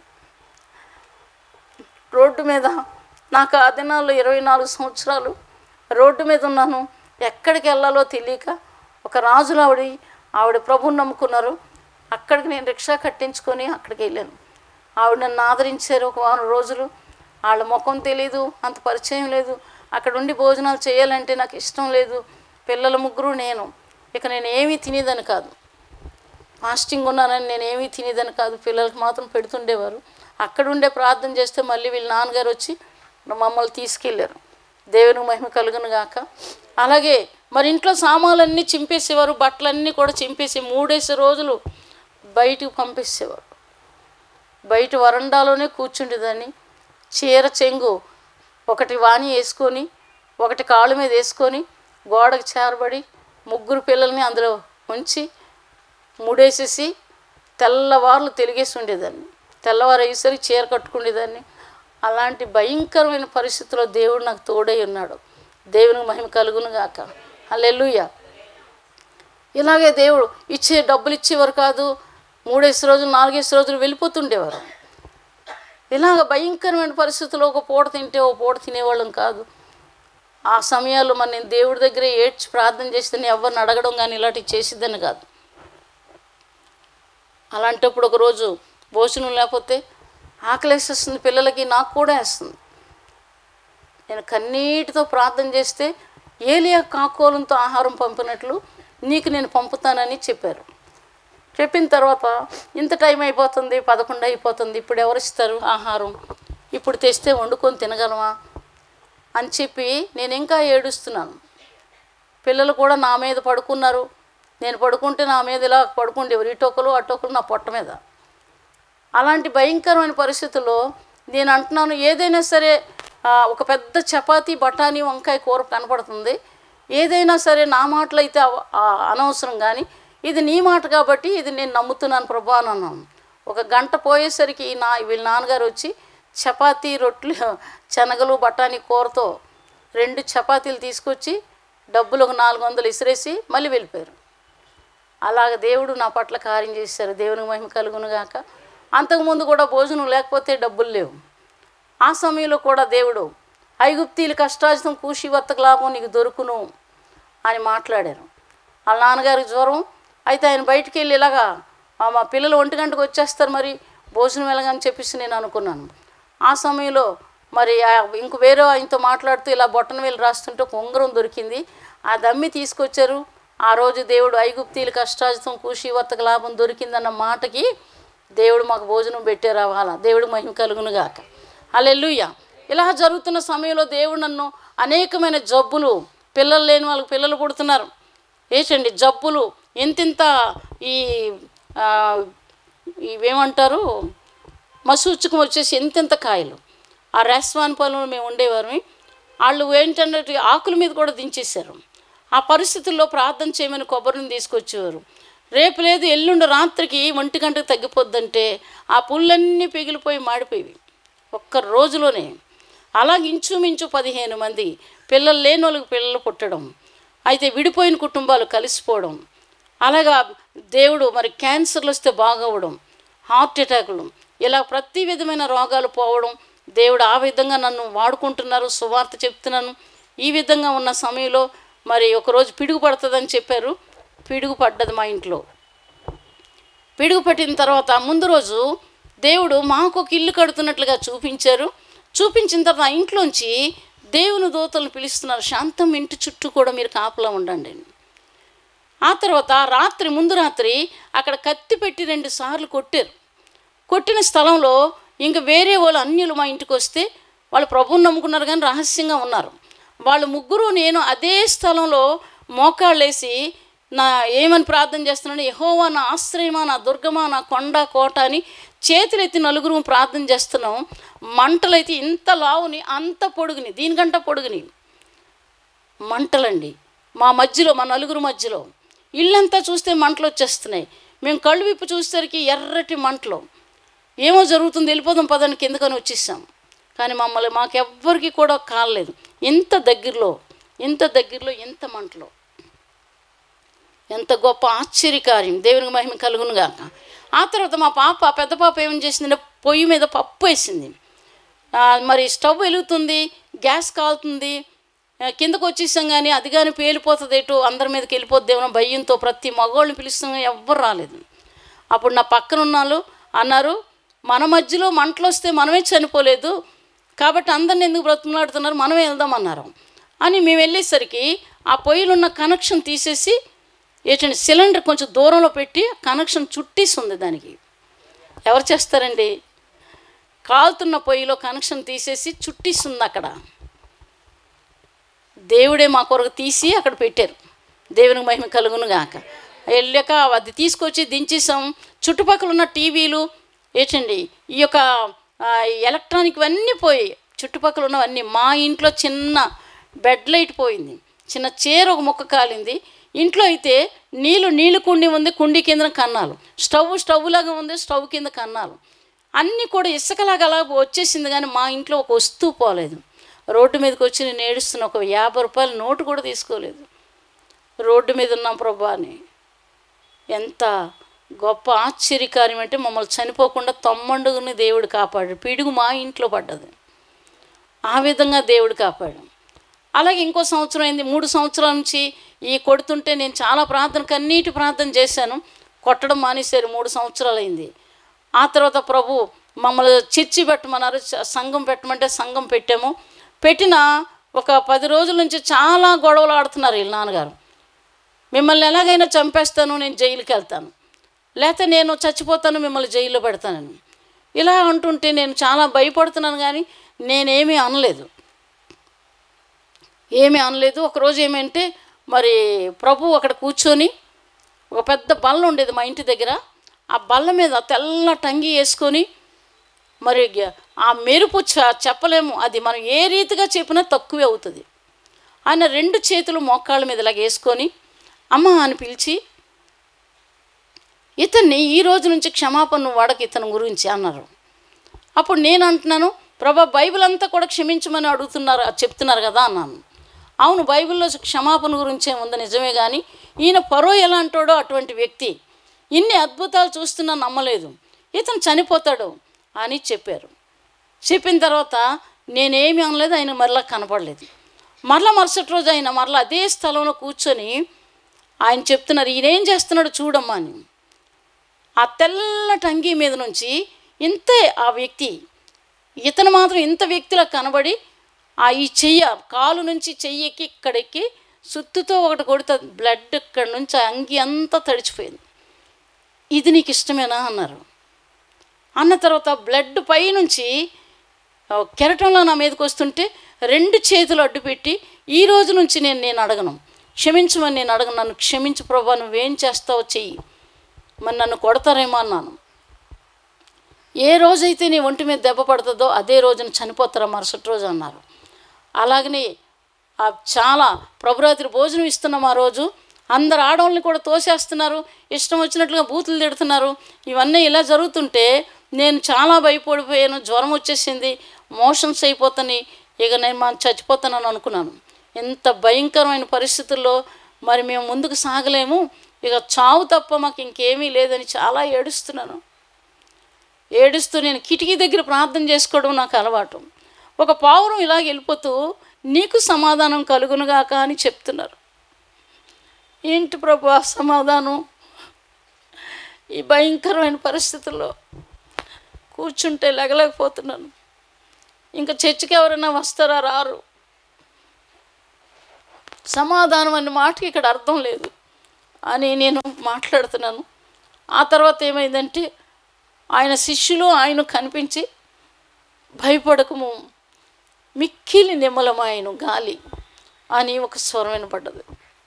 రోడ్డు మీద నాకు ఆ దినాల్లో ఇరవై నాలుగు సంవత్సరాలు రోడ్డు మీద ఉన్నాను ఎక్కడికి వెళ్ళాలో తెలియక ఒక రాజులు ఆవిడ ఆవిడ ప్రభుని నమ్ముకున్నారు అక్కడికి నేను రిక్షా కట్టించుకొని అక్కడికి వెళ్ళాను ఆవిడ నన్ను ఆదరించారు ఒక వారం రోజులు వాళ్ళ ముఖం తెలీదు అంత పరిచయం లేదు అక్కడ ఉండి భోజనాలు చేయాలంటే నాకు ఇష్టం లేదు పిల్లల ముగ్గురు నేను ఇక నేను ఏమీ తినేదని కాదు ఫాస్టింగ్ ఉన్నానని నేను ఏమీ తినేదని కాదు పిల్లలకి మాత్రం పెడుతుండేవారు అక్కడ ఉండే ప్రార్థన చేస్తే మళ్ళీ వీళ్ళ నాన్నగారు వచ్చి మమ్మల్ని తీసుకెళ్ళారు దేవునికి మహిమ కలుగును గాక అలాగే మరి ఇంట్లో సామాన్లన్నీ చింపేసేవారు బట్టలన్నీ కూడా చింపేసి మూడేసి రోజులు బయటికి పంపేసేవారు బయట వరండాలోనే కూర్చుండేదాన్ని చీర చెంగు ఒకటి వాణి వేసుకొని ఒకటి కాళ్ళ మీద వేసుకొని గోడకు చేరబడి ముగ్గురు పిల్లల్ని అందులో ఉంచి ముడేసేసి తెల్లవార్లు తెలిగేసి ఉండేదాన్ని తెల్లవారు అయ్యేసరికి చీర కట్టుకునేదాన్ని అలాంటి భయంకరమైన పరిస్థితుల్లో దేవుడు నాకు తోడై ఉన్నాడు దేవునికి మహిమ కలుగును గాక హల్లెలూయా ఇలాగే దేవుడు ఇచ్చే డబ్బులు ఇచ్చేవారు కాదు మూడేసి రోజులు నాలుగేసి రోజులు వెళ్ళిపోతుండేవారు ఇలాగ భయంకరమైన పరిస్థితుల్లో ఒక పూట తింటే ఒక పూట తినేవాళ్ళం కాదు ఆ సమయాల్లో మరి నేను దేవుడి దగ్గరే ఏడ్చి ప్రార్థన చేస్తే నేను ఎవరిని అడగడం కానీ ఇలాంటివి చేసిద్దని కాదు అలాంటప్పుడు ఒకరోజు భోజనం లేకపోతే ఆకలేసేస్తుంది పిల్లలకి నాకు కూడా వేస్తుంది నేను కన్నీటితో ప్రార్థన చేస్తే ఏలియా కాకోలంతో ఆహారం పంపినట్లు నీకు నేను పంపుతానని చెప్పారు చెప్పిన తర్వాత ఇంత టైం అయిపోతుంది పదకొండు అయిపోతుంది ఇప్పుడు ఎవరు ఇస్తారు ఆహారం ఇప్పుడు తెస్తే వండుకొని తినగలమా అని చెప్పి నేను ఇంకా ఏడుస్తున్నాను పిల్లలు కూడా నా మీద పడుకున్నారు నేను పడుకుంటే నా మీద ఇలా పడుకుండేవారు ఇటొకలు అటొకలు నా పొట్ట మీద అలాంటి భయంకరమైన పరిస్థితుల్లో నేను అంటున్నాను ఏదైనా సరే ఆ, ఒక పెద్ద చపాతీ బఠానీ వంకాయ కూర కనపడుతుంది ఏదైనా సరే నా మాటలు అయితే అవ- ఆ, అనవసరం కానీ ఇది నీ మాట కాబట్టి ఇది నేను నమ్ముతున్నాను ప్రభా అని అన్నాను ఒక గంట పోయేసరికి నా వీళ్ళ నాన్నగారు వచ్చి చపాతీ రొట్లు శనగలు బఠానీ కూరతో రెండు చపాతీలు తీసుకొచ్చి డబ్బులు ఒక నాలుగు వందలు ఇసిరేసి మళ్ళీ వెళ్ళిపోయారు అలాగ దేవుడు నా పట్ల కార్యం చేశారు దేవునికి మహిమ కలుగును గాక అంతకుముందు కూడా భోజనం లేకపోతే డబ్బులు లేవు ఆ సమయంలో కూడా దేవుడు ఐగుప్తీలు కష్టాజితం కూషి వర్తక లాభం నీకు దొరుకును అని మాట్లాడారు వాళ్ళ నాన్నగారికి జ్వరం అయితే ఆయన బయటికి వెళ్ళి ఇలాగా "ఆ, మా పిల్లలు ఒంటి గంటకు వచ్చేస్తారు మరి భోజనం ఎలాగని చెప్పేసి నేను అనుకున్నాను ఆ సమయంలో మరి ఆ- ఇంక వేరే ఆయనతో మాట్లాడుతూ ఇలా బొట్టన వేలు రాస్తుంటే ఒక ఉంగరం దొరికింది ఆ దమ్మి తీసుకొచ్చారు ఆ రోజు దేవుడు ఐగుప్తీలు కష్టాజితం కూషి వర్తక లాభం దొరికిందన్న మాటకి దేవుడు మాకు భోజనం పెట్టారు అవాల దేవుడు మహిమ కలుగును గాక అల్లెలుయ్య ఇలా జరుగుతున్న సమయంలో దేవుడు నన్ను అనేకమైన జబ్బులు పిల్లలు లేని వాళ్ళకి పిల్లలు పుడుతున్నారు ఏంటండి జబ్బులు ఎంతింత ఈ ఆ, ఇవేమంటారు మసూచుకం వచ్చేసి ఎంతెంత కాయలు ఆ రెస్వాన్ పొలంలో మేము ఉండేవారు వాళ్ళు ఏంటంటే ఆకుల మీద కూడా దించేశారు ఆ పరిస్థితుల్లో ప్రార్థన చేయమని కొబ్బరిని తీసుకొచ్చేవారు రేపు లేదు ఎల్లుండి రాత్రికి ఒంటి గంటకు తగ్గిపోద్దంటే ఆ పుల్లన్నీ పిగిలిపోయి మాడిపోయి ఒక్క రోజులోనే అలాగే ఇంచుమించు పదిహేను మంది పిల్లలు లేని వాళ్ళకి పిల్లలు పుట్టడం అయితే విడిపోయిన కుటుంబాలు కలిసిపోవడం అలాగా దేవుడు మరి క్యాన్సర్లు వస్తే బాగవడం హార్ట్ అటాకులు ఇలా ప్రతి విధమైన రోగాలు పోవడం దేవుడు ఆ విధంగా నన్ను వాడుకుంటున్నారు సువార్త చెప్తున్నాను ఈ విధంగా ఉన్న సమయంలో మరి ఒకరోజు పిడుగు పడుతుందని చెప్పారు పిడుగు పడ్డది మా ఇంట్లో పిడుగు పట్టిన తర్వాత ముందు రోజు దేవుడు మాకు ఒక ఇల్లు కడుతున్నట్లుగా చూపించారు చూపించిన తర్వాత ఆ ఇంట్లోంచి దేవుని దూతలను పిలుస్తున్నారు శాంతం ఇంటి చుట్టూ కూడా మీరు కాపలా ఉండండి అని. ఆ తర్వాత రాత్రి ముందు రాత్రి అక్కడ కత్తి పెట్టి రెండు సార్లు కొట్టారు కొట్టిన స్థలంలో ఇంకా వేరే వాళ్ళు అన్యులు మా ఇంటికి వస్తే వాళ్ళు ప్రభువుని నమ్ముకున్నారు కానీ రహస్యంగా ఉన్నారు వాళ్ళు ముగ్గురు నేను అదే స్థలంలో మోకాళ్ళేసి నా ఏమని ప్రార్థన చేస్తున్నాను యహోవా నా ఆశ్రయమా నా దుర్గమా నా కొండ కోట అని చేతులెత్తి నలుగురు ప్రార్థన చేస్తున్నాం మంటలైతే ఇంత లావుని అంత పొడుగుని దీనికంట పొడుగుని మంటలండి మా మధ్యలో మా నలుగురు మధ్యలో ఇల్లంతా చూస్తే మంటలు వచ్చేస్తున్నాయి మేము కళ్ళు విప్పి చూసేసరికి ఎర్రటి మంటలు ఏమో జరుగుతుంది వెళ్ళిపోదాం పదని కిందకని వచ్చేసాం కానీ మమ్మల్ని మాకెవ్వరికి కూడా కాలేదు ఎంత దగ్గరలో ఎంత దగ్గరలో ఎంత మంటలో ఎంత గొప్ప ఆశ్చర్యకార్యం దేవునికి మహిమ కలుగును గాక ఆ తర్వాత మా పాప పెద్ద పాప ఏం చేసిందంటే పొయ్యి మీద పప్పు వేసింది ఆ, మరి స్టవ్ వెలుగుతుంది గ్యాస్ కాలుతుంది ఆ, కిందకు వచ్చేసాం కానీ అది కానీ పేలిపోతుంది ఎటు అందరి మీదకి వెళ్ళిపోద్దేమో భయంతో ప్రతి మగవాళ్ళని పిలుస్తాం కానీ ఎవ్వరు రాలేదు అప్పుడు నా పక్కన ఉన్నాళ్ళు అన్నారు మన మధ్యలో మంటలు వస్తే మనమే చనిపోలేదు కాబట్టి అందరిని ఎందుకు బ్రతుకులాడుతున్నారు మనమే వెళ్దామన్నారు అని మేము వెళ్ళేసరికి ఆ పొయ్యిలో ఉన్న కనెక్షన్ తీసేసి ఏంటంటే సిలిండర్ కొంచెం దూరంలో పెట్టి కనెక్షన్ చుట్టేసి ఉంది దానికి ఎవరు చేస్తారండి కాలుతున్న పొయ్యిలో కనెక్షన్ తీసేసి చుట్టిస్తుంది అక్కడ దేవుడే మా కొరకు తీసి అక్కడ పెట్టారు దేవునికి మహిమ కలుగును గాక వెళ్ళాక అది తీసుకొచ్చి దించేసాం చుట్టుపక్కల ఉన్న టీవీలు ఏంటండి ఈ యొక్క ఆ, ఎలక్ట్రానిక్ అన్నీ పోయి చుట్టుపక్కల ఉన్నవన్నీ మా ఇంట్లో చిన్న బెడ్ లైట్ పోయింది చిన్న చీర ఒక ముక్క కాలింది ఇంట్లో అయితే నీళ్ళు నీళ్ళు కుండి ఉంది కుండి కింద కన్నాలు స్టవ్ స్టవ్ లాగా ఉంది స్టవ్ కింద కన్నాలు అన్నీ కూడా ఇసుకలాగా అలా వచ్చేసింది కానీ మా ఇంట్లో ఒక వస్తువు పోలేదు రోడ్డు మీదకి వచ్చి నేను ఏడుస్తున్న ఒక యాభై రూపాయల నోటు కూడా తీసుకోలేదు రోడ్డు మీద ఉన్నాం ప్రభా అని ఎంత గొప్ప ఆశ్చర్యకార్యం అంటే మమ్మల్ని చనిపోకుండా తొమ్మండుగుని దేవుడు కాపాడు పిడుగు మా ఇంట్లో పడ్డది ఆ విధంగా దేవుడు కాపాడు అలాగే ఇంకో సంవత్సరం అయింది మూడు సంవత్సరాల నుంచి ఈ కొడుతుంటే నేను చాలా ప్రార్థన కన్నీటి ప్రార్థన చేశాను కొట్టడం మానేశారు మూడు సంవత్సరాలు అయింది ఆ తర్వాత ప్రభు మమ్మల్ని చర్చి పెట్టమన్నారు చ- సంఘం పెట్టమంటే సంఘం పెట్టాము పెట్టిన ఒక పది రోజుల నుంచి చాలా గొడవలు ఆడుతున్నారు వీళ్ళ నాన్నగారు మిమ్మల్ని ఎలాగైనా చంపేస్తాను నేను జైలుకి వెళ్తాను లేకపోతే నేను చచ్చిపోతాను మిమ్మల్ని జైల్లో పెడతానని ఇలా అంటుంటే నేను చాలా భయపడుతున్నాను కానీ నేనేమీ అనలేదు ఏమీ అనలేదు ఒకరోజు ఏమంటే మరి ప్రభు అక్కడ కూర్చొని ఒక పెద్ద బల్ల ఉండేది మా ఇంటి దగ్గర ఆ బల్ల మీద తెల్ల టంగి వేసుకొని మరి గ- ఆ మెరుపు చ- చెప్పలేము అది మనం ఏ రీతిగా చెప్పినా తక్కువే అవుతుంది ఆయన రెండు చేతులు మోకాళ్ళ మీద ఇలాగ వేసుకొని అమ్మ అని పిలిచి ఇతన్ని ఈ రోజు నుంచి క్షమాపణ నువ్వు వాడక ఇతని గురించి అన్నారు అప్పుడు నేను అంటున్నాను ప్రభా బైబిల్ అంతా కూడా క్షమించమని అడుగుతున్నారు చెప్తున్నారు కదా అన్నాను అవును బైబిల్లో క్షమాపణ గురించే ఉంది నిజమే కానీ ఈయన పరో ఎలా అంటాడో అటువంటి వ్యక్తి ఇన్ని అద్భుతాలు చూస్తున్నా నమ్మలేదు ఇతను చనిపోతాడు అని చెప్పారు చెప్పిన తర్వాత నేనేమి అనలేదు ఆయన మరలా కనపడలేదు మరలా మరుసటి రోజు ఆయన మరలా అదే స్థలంలో కూర్చొని ఆయన చెప్తున్నారు ఈయనేం చేస్తున్నాడు చూడమ్మా అని ఆ తెల్లటి అంగీ మీద నుంచి ఇంతే ఆ వ్యక్తి ఇతను మాత్రం ఇంత వ్యక్తిలా కనబడి ఆ ఈ చెయ్య కాలు నుంచి చెయ్యికి ఇక్కడికి సుత్తుతో ఒకటి కొడితే బ్లడ్ ఇక్కడ నుంచి ఆ అంగి అంతా తడిచిపోయింది ఇది నీకు ఇష్టమేనా అన్నారు అన్న తర్వాత బ్లడ్ పై నుంచి ఆ, కెరటంలో నా మీదకి వస్తుంటే రెండు చేతులు అడ్డుపెట్టి ఈ రోజు నుంచి నేను నేను అడగను క్షమించమని నేను అడగను నన్ను క్షమించు ప్రభా నువ్వేం చేస్తావో చెయ్యి మరి నన్ను కొడతారేమో అన్నాను ఏ రోజైతే నీ ఒంటి మీద దెబ్బ పడుతుందో అదే రోజున చనిపోతారా మరుసటి రోజు అన్నారు అలాగనే ఆ చాలా ప్రభురాత్రి భోజనం ఇస్తున్నాం ఆ రోజు అందరు ఆడవాళ్ళని కూడా తోసేస్తున్నారు ఇష్టం వచ్చినట్లుగా బూతులు తిడుతున్నారు ఇవన్నీ ఇలా జరుగుతుంటే నేను చాలా భయపడిపోయాను జ్వరం వచ్చేసింది మోషన్స్ అయిపోతాని ఇక నేను మనం చచ్చిపోతానని అనుకున్నాను ఎంత భయంకరమైన పరిస్థితుల్లో మరి మేము ముందుకు సాగలేము ఇక చావు తప్ప మాకు ఇంకేమీ లేదని చాలా ఏడుస్తున్నాను ఏడుస్తూ నేను కిటికీ దగ్గర ప్రార్థన చేసుకోవడం నాకు అలవాటు ఒక పావురం ఇలాగ వెళ్ళిపోతూ నీకు సమాధానం కలుగునుగాక అని చెప్తున్నారు ఏంటి ప్రభు ఆ సమాధానం ఈ భయంకరమైన పరిస్థితుల్లో కూర్చుంటే లెగలేకపోతున్నాను ఇంకా చర్చికి ఎవరైనా వస్తారా రారు సమాధానం అనే మాటకి ఇక్కడ అర్థం లేదు అని నేను మాట్లాడుతున్నాను ఆ తర్వాత ఏమైందంటే ఆయన శిష్యులు ఆయన కనిపించి భయపడకము మిక్కిలి నిమ్మలమాయను గాలి అని ఒక స్వరం వినపడ్డది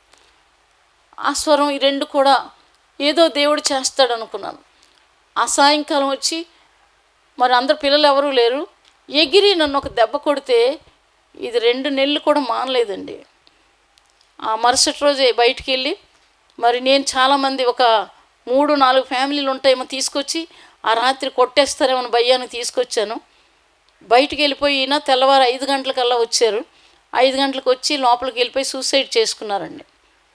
ఆ స్వరం ఈ రెండు కూడా ఏదో దేవుడు చేస్తాడు అనుకున్నాను ఆ సాయంకాలం వచ్చి మరి అందరు పిల్లలు ఎవరూ లేరు ఎగిరి నన్ను ఒక దెబ్బ కొడితే ఇది రెండు నెలలు కూడా మానలేదండి ఆ మరుసటి రోజే బయటికి వెళ్ళి మరి నేను చాలామంది ఒక మూడు నాలుగు ఫ్యామిలీలు ఉంటాయేమో తీసుకొచ్చి ఆ రాత్రి కొట్టేస్తారేమో భయ్యాన్ని తీసుకొచ్చాను బయటికి వెళ్ళిపోయి ఈయన తెల్లవారు ఐదు గంటలకల్లా వచ్చారు ఐదు గంటలకు వచ్చి లోపలికి వెళ్ళిపోయి సూసైడ్ చేసుకున్నారండి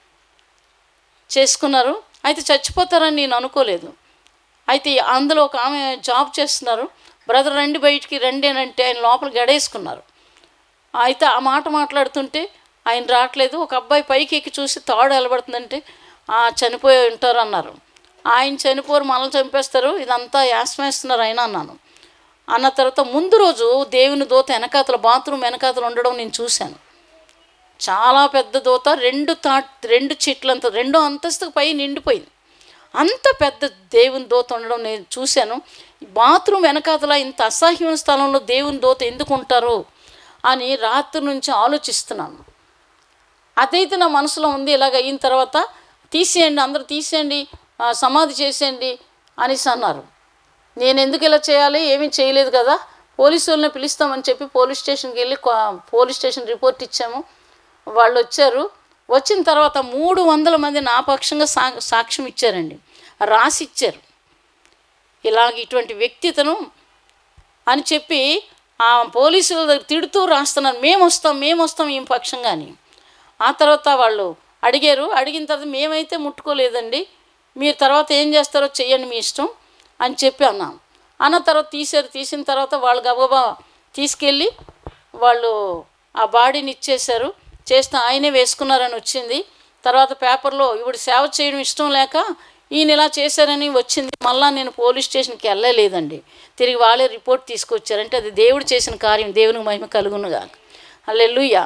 చేసుకున్నారు అయితే చచ్చిపోతారని నేను అనుకోలేదు అయితే అందులో ఒక ఆమె జాబ్ చేస్తున్నారు బ్రదర్ రండి బయటికి రండి అని అంటే ఆయన లోపల గడేసుకున్నారు అయితే ఆ మాట మాట్లాడుతుంటే ఆయన రావట్లేదు ఒక అబ్బాయి పైకి ఎక్కి చూసి తాడు ఎలబడుతుందంటే "ఆ, చనిపోయి ఉంటారు అన్నారు ఆయన చనిపోరు మనల్ని చంపేస్తారు ఇదంతా యాసమేస్తున్నారు ఆయన అన్నాను అన్న తర్వాత ముందు రోజు దేవుని దోత వెనకాతల బాత్రూమ్ వెనకాతలు ఉండడం నేను చూశాను చాలా పెద్ద దోత రెండు తా రెండు చెట్లంత రెండో అంతస్తుకు పై నిండిపోయింది అంత పెద్ద దేవుని దోత ఉండడం నేను చూశాను బాత్రూమ్ వెనకాతల ఇంత అసహ్యమైన స్థలంలో దేవుని దోత ఎందుకు ఉంటారు అని రాత్రి నుంచి ఆలోచిస్తున్నాను అదైతే నా మనసులో ఉంది ఇలాగ అయిన తర్వాత తీసేయండి అందరూ తీసేయండి ఆ, సమాధి చేసేయండి అనేసి అన్నారు నేను ఎందుకు ఇలా చేయాలి ఏమీ చేయలేదు కదా పోలీసు వాళ్ళని పిలుస్తామని చెప్పి పోలీస్ స్టేషన్కి వెళ్ళి కొ- పోలీస్ స్టేషన్ రిపోర్ట్ ఇచ్చాము వాళ్ళు వచ్చారు వచ్చిన తర్వాత మూడు వందల మంది నా పక్షంగా సా సాక్ష్యం ఇచ్చారండి రాసి ఇచ్చారు ఇలాగ ఇటువంటి వ్యక్తితను అని చెప్పి ఆ పోలీసుల దగ్గర తిడుతూ రాస్తున్నారు మేము వస్తాం మేము వస్తాం ఈ పక్షంగా అని ఆ తర్వాత వాళ్ళు అడిగారు అడిగిన తర్వాత మేమైతే ముట్టుకోలేదండి మీరు తర్వాత ఏం చేస్తారో చెయ్యండి మీ ఇష్టం అని చెప్పి అన్నాం అన్న తర్వాత తీసారు తీసిన తర్వాత వాళ్ళు గబగబా తీసుకెళ్ళి వాళ్ళు ఆ బాడీని ఇచ్చేశారు చేస్తే ఆయనే వేసుకున్నారని వచ్చింది తర్వాత పేపర్లో ఇప్పుడు సేవ చేయడం ఇష్టం లేక ఈయన ఇలా చేశారని వచ్చింది మళ్ళా నేను పోలీస్ స్టేషన్కి వెళ్ళలేదండి తిరిగి వాళ్ళే రిపోర్ట్ తీసుకొచ్చారంటే అది దేవుడు చేసిన కార్యం దేవునికి మహిమ కలుగునుగా అల్లెలుయ్యా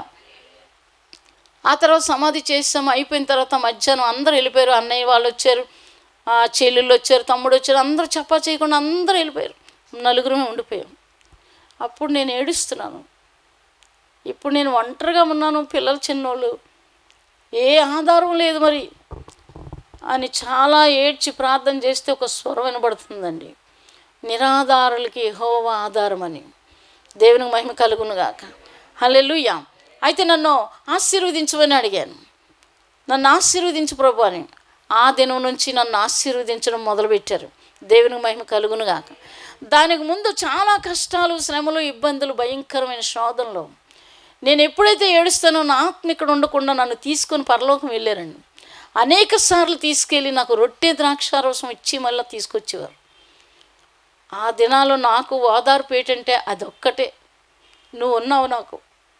ఆ తర్వాత సమాధి చేసాము అయిపోయిన తర్వాత మధ్యాహ్నం అందరూ వెళ్ళిపోయారు అన్నయ్య వాళ్ళు వచ్చారు ఆ చెల్లెళ్ళు వచ్చారు తమ్ముడు వచ్చారు అందరూ చప్పా చేయకుండా అందరూ వెళ్ళిపోయారు నలుగురమే ఉండిపోయాం అప్పుడు నేను ఏడుస్తున్నాను ఇప్పుడు నేను ఒంటరిగా ఉన్నాను పిల్లలు చిన్నోళ్ళు ఏ ఆధారం లేదు మరి అని చాలా ఏడ్చి ప్రార్థన చేస్తే ఒక స్వరం వినబడుతుందండి నిరాధారులకి యెహోవా ఆధారం అని దేవునికి మహిమ కలుగునుగాక హల్లెలూయా అయితే నన్ను ఆశీర్వదించమని అడిగాను నన్ను ఆశీర్వదించు ప్రభు అని ఆ దినం నుంచి నన్ను ఆశీర్వదించడం మొదలుపెట్టారు దేవునికి మహిమ కలుగును గాక దానికి ముందు చాలా కష్టాలు శ్రమలు ఇబ్బందులు భయంకరమైన శోధనలు నేను ఎప్పుడైతే ఏడుస్తానో నా ఆత్మ ఇక్కడ ఉండకుండా నన్ను తీసుకొని పరలోకం వెళ్ళారండి అనేక సార్లు తీసుకెళ్ళి నాకు రొట్టె ద్రాక్షారసం ఇచ్చి మళ్ళీ తీసుకొచ్చేవారు ఆ దినాల్లో నాకు ఓదార్పు ఏంటంటే అదొక్కటే నువ్వు ఉన్నావు నాకు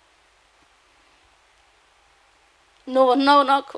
నువ్వు ఉన్నావు నాకు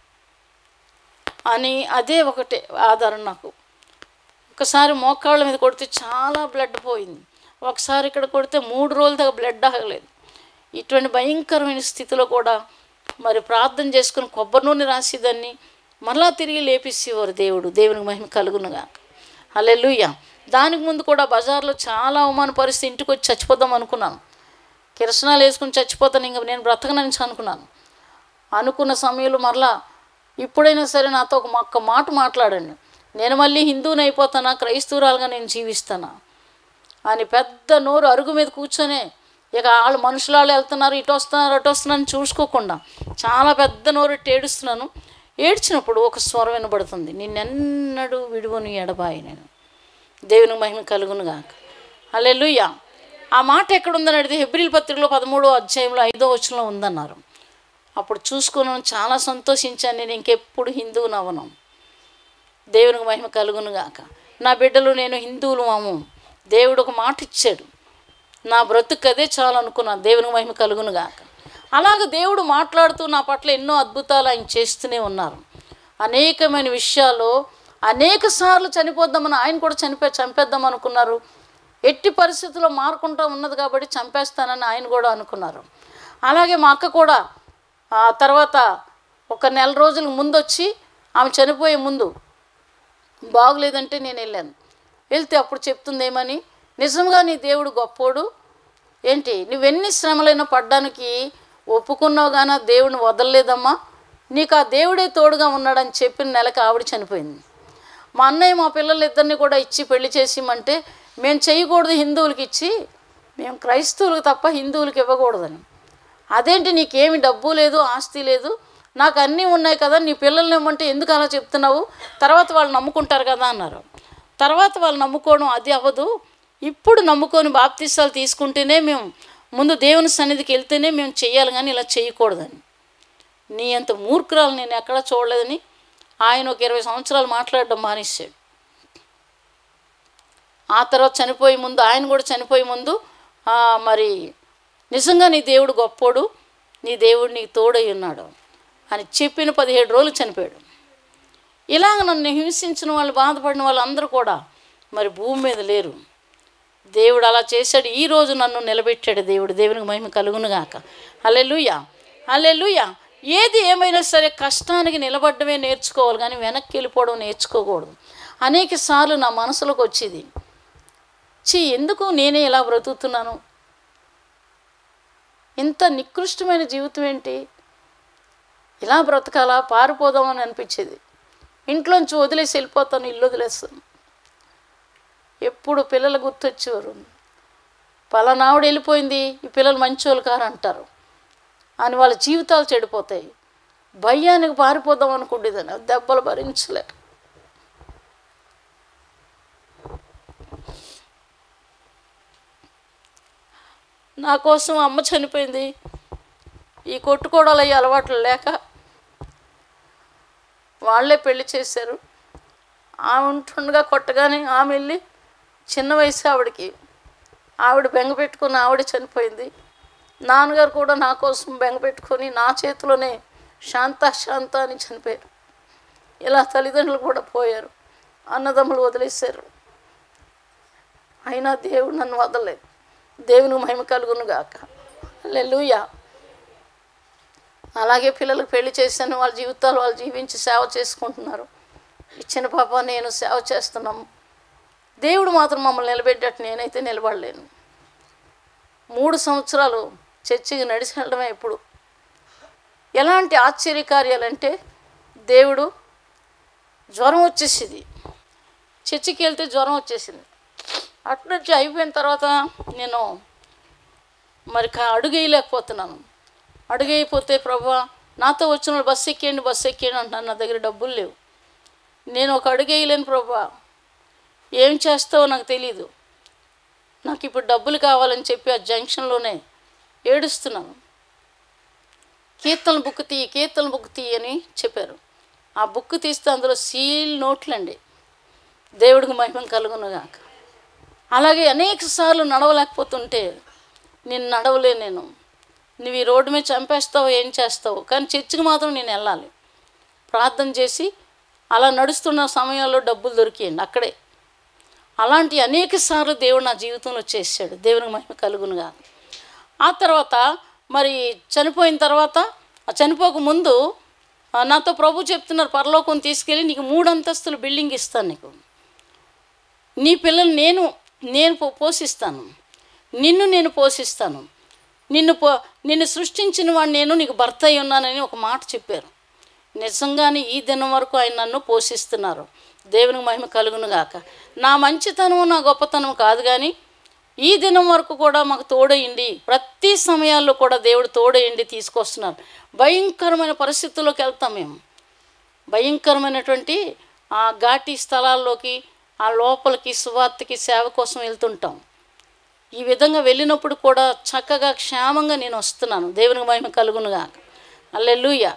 అని అదే ఒకటే ఆధారం నాకు ఒకసారి మోకాళ్ళ మీద కొడితే చాలా బ్లడ్ పోయింది ఒకసారి ఇక్కడ కొడితే మూడు రోజుల దాకా బ్లడ్ ఆగలేదు ఇటువంటి భయంకరమైన స్థితిలో కూడా మరి ప్రార్థన చేసుకుని కొబ్బరి నూనె రాసేదాన్ని మళ్ళా తిరిగి లేపిస్తేవారు దేవుడు దేవునికి మహిమ కలుగునుగా హల్లెలూయా దానికి ముందు కూడా బజార్లో చాలా అవమాన పరిస్థితి ఇంటికి వచ్చి చచ్చిపోదాం అనుకున్నాను కిరసనాలు వేసుకుని చచ్చిపోతాను ఇంకా నేను బ్రతకనని అనుకున్నాను అనుకున్న సమయంలో మరలా ఇప్పుడైనా సరే నాతో ఒక ఒక్క మాట మాట్లాడండి నేను మళ్ళీ హిందువుని అయిపోతానా క్రైస్తవురాలుగా నేను జీవిస్తానా అని పెద్ద నోరు అరుగు మీద కూర్చొనే ఇక వాళ్ళు మనుషులు వాళ్ళు వెళ్తున్నారు ఇటు వస్తున్నారు అటు వస్తున్నారు అని చూసుకోకుండా చాలా పెద్ద నోరు ఎట్టి ఏడుస్తున్నాను ఏడ్చినప్పుడు ఒక స్వరం వినబడుతుంది నిన్నెన్నడూ విడువను ఎడబాయి నేను దేవుని మహిమ కలుగునుగాక అల్లెలుయ్య ఆ మాట ఎక్కడుందని అడిగితే హెబ్రిల్ పత్రికలో పదమూడో అధ్యాయంలో ఐదో వచనంలో ఉందన్నారు అప్పుడు చూసుకున్నాను చాలా సంతోషించాను నేను ఇంకెప్పుడు హిందువుని అవను దేవునికి మహిమ కలుగునుగాక నా బిడ్డలు నేను హిందువులు మాము దేవుడు ఒక మాట ఇచ్చాడు నా బ్రతుకు అదే చాలు అనుకున్నాను దేవునికి మహిమ కలుగునుగాక అలాగ దేవుడు మాట్లాడుతూ నా పట్ల ఎన్నో అద్భుతాలు ఆయన చేస్తూనే ఉన్నారు అనేకమైన విషయాల్లో అనేక సార్లు చనిపోద్దామని ఆయన కూడా చనిపో చంపేద్దాం అనుకున్నారు ఎట్టి పరిస్థితుల్లో మారకుండా ఉన్నది కాబట్టి చంపేస్తానని ఆయన కూడా అనుకున్నారు అలాగే మా అక్క కూడా ఆ తర్వాత ఒక నెల రోజుల ముందు వచ్చి ఆమె చనిపోయే ముందు బాగులేదంటే నేను వెళ్ళాను వెళ్తే అప్పుడు చెప్తుంది ఏమని నిజంగా నీ దేవుడు గొప్పోడు ఏంటి నువ్వెన్ని శ్రమలైనా పడ్డానికి ఒప్పుకున్నావు కానీ ఆ దేవుడిని వదలలేదమ్మా నీకు ఆ దేవుడే తోడుగా ఉన్నాడని చెప్పిన నెలకు ఆవిడ చనిపోయింది మా అన్నయ్య మా పిల్లలిద్దరిని కూడా ఇచ్చి పెళ్లి చేసిమంటే మేము చేయకూడదు హిందువులకి ఇచ్చి మేము క్రైస్తవులకు తప్ప హిందువులకి ఇవ్వకూడదని అదేంటి నీకేమి డబ్బు లేదు ఆస్తి లేదు నాకు అన్నీ ఉన్నాయి కదా నీ పిల్లల్ని ఇవ్వమంటే ఎందుకు అలా చెప్తున్నావు తర్వాత వాళ్ళు నమ్ముకుంటారు కదా అన్నారు తర్వాత వాళ్ళు నమ్ముకోవడం అది అవ్వదు ఇప్పుడు నమ్ముకొని బాప్తీసాలు తీసుకుంటేనే మేము ముందు దేవుని సన్నిధికి వెళ్తేనే మేము చెయ్యాలి కానీ ఇలా చేయకూడదని నీ అంత మూర్ఖురాలు నేను ఎక్కడా చూడలేదని ఆయన ఒక ఇరవై సంవత్సరాలు మాట్లాడడం మానేశాడు ఆ తర్వాత చనిపోయే ముందు ఆయన కూడా చనిపోయే ముందు ఆ, మరి నిజంగా నీ దేవుడు గొప్పోడు నీ దేవుడు నీకు తోడై ఉన్నాడు అని చెప్పిన పదిహేడు రోజులు చనిపోయాడు ఇలాగ నన్ను హింసించిన వాళ్ళు బాధపడిన వాళ్ళందరూ కూడా మరి భూమి మీద లేరు దేవుడు అలా చేశాడు ఈ రోజు నన్ను నిలబెట్టాడు దేవుడు దేవునికి మహిమ కలుగునుగాక అల్లెలుయా అల్లెలుయా ఏది ఏమైనా సరే కష్టానికి నిలబడమే నేర్చుకోవాలి కానీ వెనక్కి వెళ్ళిపోవడం నేర్చుకోకూడదు అనేక సార్లు నా మనసులోకి వచ్చేది చీ ఎందుకు నేనే ఇలా బ్రతుకుతున్నాను ఇంత నికృష్టమైన జీవితం ఏంటి ఇలా బ్రతకాలా పారిపోదామని అనిపించేది ఇంట్లోంచి వదిలేసి వెళ్ళిపోతాను ఇల్లు వదిలేస్తాను ఎప్పుడు పిల్లలు గుర్తొచ్చేవారు పలానావిడ వెళ్ళిపోయింది ఈ పిల్లలు మంచోళ్ళు కారు అంటారు అని వాళ్ళ జీవితాలు చెడిపోతాయి భయానికి పారిపోదాం అనుకుంటేదాన్ని ఆ దెబ్బలు భరించలేక నా కోసం అమ్మ చనిపోయింది ఈ కొట్టుకోవడాలు అయ్యి అలవాట్లు లేక వాళ్ళే పెళ్లి చేశారు ఆమె ఉంటుండగా కొట్టగానే ఆమె వెళ్ళి చిన్న వయసు ఆవిడకి ఆవిడ బెంగ పెట్టుకుని ఆవిడ చనిపోయింది నాన్నగారు కూడా నా కోసం బెంగ పెట్టుకొని నా చేతిలోనే శాంత శాంత అని చనిపోయారు ఇలా తల్లిదండ్రులు కూడా పోయారు అన్నదమ్ములు వదిలేశారు అయినా దేవుడు నన్ను వదలలేదు దేవునికి మహిమ కలుగును గాక లెలుయా అలాగే పిల్లలకు పెళ్లి చేశాను వాళ్ళ జీవితాలు వాళ్ళు జీవించి సేవ చేసుకుంటున్నారు ఇచ్చిన పాప నేను సేవ చేస్తున్నాము దేవుడు మాత్రం మమ్మల్ని నిలబెట్టేట్టు నేనైతే నిలబడలేను మూడు సంవత్సరాలు చర్చికి నడిచి వెళ్ళడమే ఇప్పుడు ఎలాంటి ఆశ్చర్యకార్యాలంటే దేవుడు జ్వరం వచ్చేసింది చర్చికి వెళ్తే జ్వరం వచ్చేసింది అటు నుంచి అయిపోయిన తర్వాత నేను మరి కా- అడుగు వేయలేకపోతున్నాను అడుగు వేయకపోతే ప్రభా నాతో వచ్చిన వాళ్ళు బస్సు ఎక్కేయండి బస్సు ఎక్కేయండి అంటున్నాను నా దగ్గర డబ్బులు లేవు నేను ఒక అడుగు వేయలేను ప్రభా ఏం చేస్తావో నాకు తెలీదు నాకు ఇప్పుడు డబ్బులు కావాలని చెప్పి ఆ జంక్షన్లోనే ఏడుస్తున్నాను కీర్తన బుక్ తీ కీర్తన బుక్ తీ అని చెప్పారు ఆ బుక్ తీస్తే అందులో సీల్ నోట్లండి దేవుడికి మహిమ కలుగునుగాక అలాగే అనేక సార్లు నడవలేకపోతుంటే నేను నడవలే నేను నువ్వు ఈ రోడ్డు మీద చంపేస్తావు ఏం చేస్తావు కానీ చర్చికి మాత్రం నేను వెళ్ళాలి ప్రార్థన చేసి అలా నడుస్తున్న సమయంలో డబ్బులు దొరికియండి అక్కడే అలాంటి అనేక సార్లు దేవుడు నా జీవితంలో చేశాడు దేవునికి మహిమ కలుగునుగా ఆ తర్వాత మరి చనిపోయిన తర్వాత ఆ చనిపోక ముందు ఆ, నాతో ప్రభు చెప్తున్నారు పరలోకం తీసుకెళ్ళి నీకు మూడు అంతస్తుల బిల్డింగ్ ఇస్తాను నీకు నీ పిల్లలు నేను నేను పో- పోషిస్తాను నిన్ను నేను పోషిస్తాను నిన్ను పో నిన్ను సృష్టించిన వాడు నేను నీకు భర్త అయి ఉన్నానని ఒక మాట చెప్పారు నిజంగానే ఈ దినం వరకు ఆయన నన్ను పోషిస్తున్నారు దేవునికి మహిమ కలుగును గాక నా మంచితనం నా గొప్పతనం కాదు కానీ ఈ దినం వరకు కూడా మాకు తోడయిండి ప్రతి సమయాల్లో కూడా దేవుడు తోడయిండి తీసుకొస్తున్నారు భయంకరమైన పరిస్థితుల్లోకి వెళ్తాం మేము భయంకరమైనటువంటి ఆ ఘాటి స్థలాల్లోకి ఆ లోపలికి సువార్తకి సేవ కోసం వెళ్తుంటాం ఈ విధంగా వెళ్ళినప్పుడు కూడా చక్కగా క్షేమంగా నేను వస్తున్నాను దేవునికి మహిమ కలుగునుగా అల్లెలుయ్య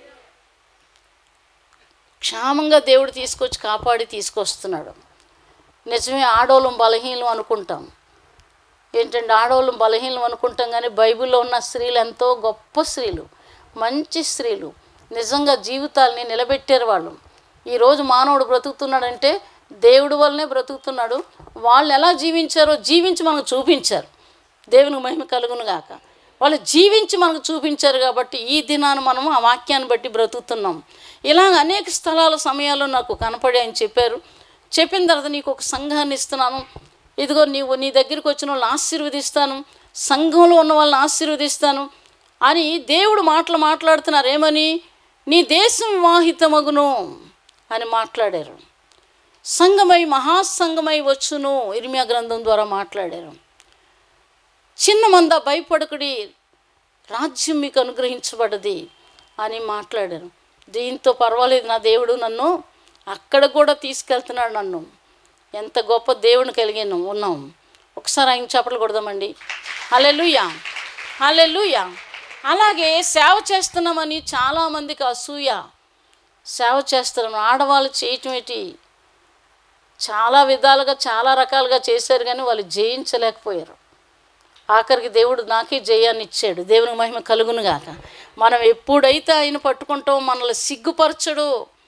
క్షేమంగా దేవుడు తీసుకొచ్చి కాపాడి తీసుకొస్తున్నాడు నిజమే ఆడోళ్ళం బలహీనం అనుకుంటాం ఏంటంటే ఆడవాళ్ళు బలహీనం అనుకుంటాం కానీ బైబిల్లో ఉన్న స్త్రీలు ఎంతో గొప్ప స్త్రీలు మంచి స్త్రీలు నిజంగా జీవితాల్ని నిలబెట్టారు వాళ్ళు ఈరోజు మానవుడు బ్రతుకుతున్నాడంటే దేవుడి వల్లనే బ్రతుకుతున్నాడు వాళ్ళు ఎలా జీవించారో జీవించి మనకు చూపించారు దేవునికి మహిమ కలుగును గాక వాళ్ళు జీవించి మనకు చూపించారు కాబట్టి ఈ దినాన్ని మనం ఆ వాక్యాన్ని బట్టి బ్రతుకుతున్నాం ఇలాగ అనేక స్థలాల సమయాల్లో నాకు కనపడి అని చెప్పారు చెప్పిన తర్వాత నీకు ఒక సంఘాన్ని ఇస్తున్నాను ఇదిగో నీవు నీ దగ్గరికి వచ్చిన వాళ్ళని ఆశీర్వదిస్తాను సంఘంలో ఉన్న వాళ్ళని ఆశీర్వదిస్తాను అని దేవుడు మాటలు మాట్లాడుతున్నారు ఏమని నీ దేశం వివాహితమగును అని మాట్లాడారు సంఘమై మహాసంఘమై వచ్చును ఇర్మియా గ్రంథం ద్వారా మాట్లాడారు చిన్న మంద భయపడకుడి రాజ్యం మీకు అనుగ్రహించబడది అని మాట్లాడారు దీంతో పర్వాలేదు నా దేవుడు నన్ను అక్కడ కూడా తీసుకెళ్తున్నాడు నన్ను ఎంత గొప్ప దేవుని కలిగిన ఉన్నాం ఒకసారి ఆయన చప్పట్లు కొడదామండి హల్లెలూయా హల్లెలూయా అలాగే సేవ చేస్తున్నామని చాలామందికి అసూయ సేవ చేస్తున్నాం ఆడవాళ్ళు చేయటం ఏంటి చాలా విధాలుగా చాలా రకాలుగా చేశారు కానీ వాళ్ళు జయించలేకపోయారు ఆఖరికి దేవుడు నాకే జయాన్ని ఇచ్చాడు దేవునికి మహిమ కలుగును గాక మనం ఎప్పుడైతే ఆయన పట్టుకుంటామో మనల్ని సిగ్గుపరచడు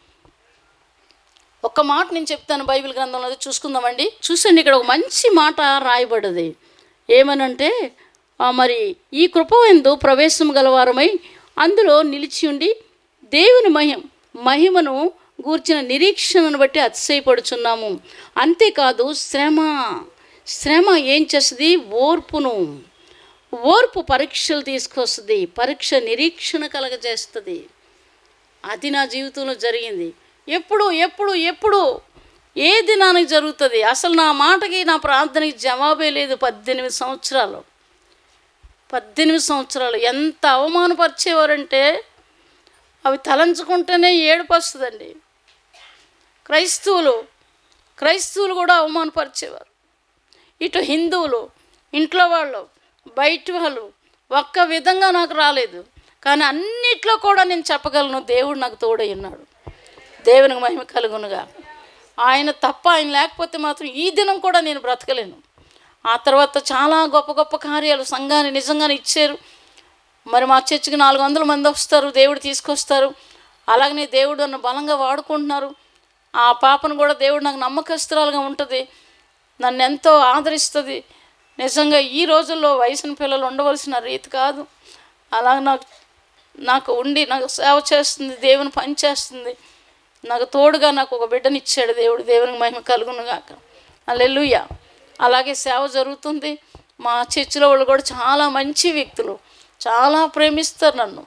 ఒక్క మాట నేను చెప్తాను బైబిల్ గ్రంథంలో అది చూసుకుందామండి చూసండి ఇక్కడ ఒక మంచి మాట రాయబడింది ఏమనంటే ఆ, మరి ఈ కృప ఎందు ప్రవేశం గలవారమై అందులో నిలిచి ఉండి దేవుని మహిమ మహిమను గూర్చిన నిరీక్షణను బట్టి అతిశయపడుచున్నాము అంతేకాదు శ్రమ శ్రమ ఏం చేస్తుంది ఓర్పును ఓర్పు పరీక్షలు తీసుకొస్తుంది పరీక్ష నిరీక్షణ కలగజేస్తుంది అది నా జీవితంలో జరిగింది ఎప్పుడు ఎప్పుడు ఎప్పుడు ఏ దినానికి జరుగుతుంది అసలు నా మాటకి నా ప్రార్థనకి జవాబే లేదు పద్దెనిమిది సంవత్సరాలు పద్దెనిమిది సంవత్సరాలు ఎంత అవమానపరిచేవారంటే అవి తలంచుకుంటేనే ఏడుపు వస్తుందండి క్రైస్తవులు క్రైస్తవులు కూడా అవమానపరిచేవారు ఇటు హిందువులు ఇంట్లో వాళ్ళు బయట వాళ్ళు ఒక్క విధంగా నాకు రాలేదు కానీ అన్నిట్లో కూడా నేను చెప్పగలను దేవుడు నాకు తోడై ఉన్నాడు దేవునికి మహిమ కలుగునుగా ఆయన తప్ప ఆయన లేకపోతే మాత్రం ఈ దినం కూడా నేను బ్రతకలేను ఆ తర్వాత చాలా గొప్ప గొప్ప కార్యాలు సంఘాన్ని నిజంగానే ఇచ్చారు మరి మా చర్చికి నాలుగు వందల మంది వస్తారు దేవుడు తీసుకొస్తారు అలాగనే దేవుడు నన్ను బలంగా వాడుకుంటున్నారు ఆ పాపను కూడా దేవుడు నాకు నమ్మకస్తురాలుగా ఉంటుంది నన్ను ఎంతో ఆదరిస్తుంది నిజంగా ఈ రోజుల్లో వయసున్న పిల్లలు ఉండవలసిన రీతి కాదు అలా నాకు నాకు ఉండి నాకు సేవ చేస్తుంది దేవుని పని చేస్తుంది నాకు తోడుగా నాకు ఒక బిడ్డనిచ్చాడు దేవుడు దేవునికి మహిమ కలుగును గాక అల్లెలుయ్య అలాగే సేవ జరుగుతుంది మా చర్చిలో వాళ్ళు కూడా చాలా మంచి వ్యక్తులు చాలా ప్రేమిస్తారు నన్ను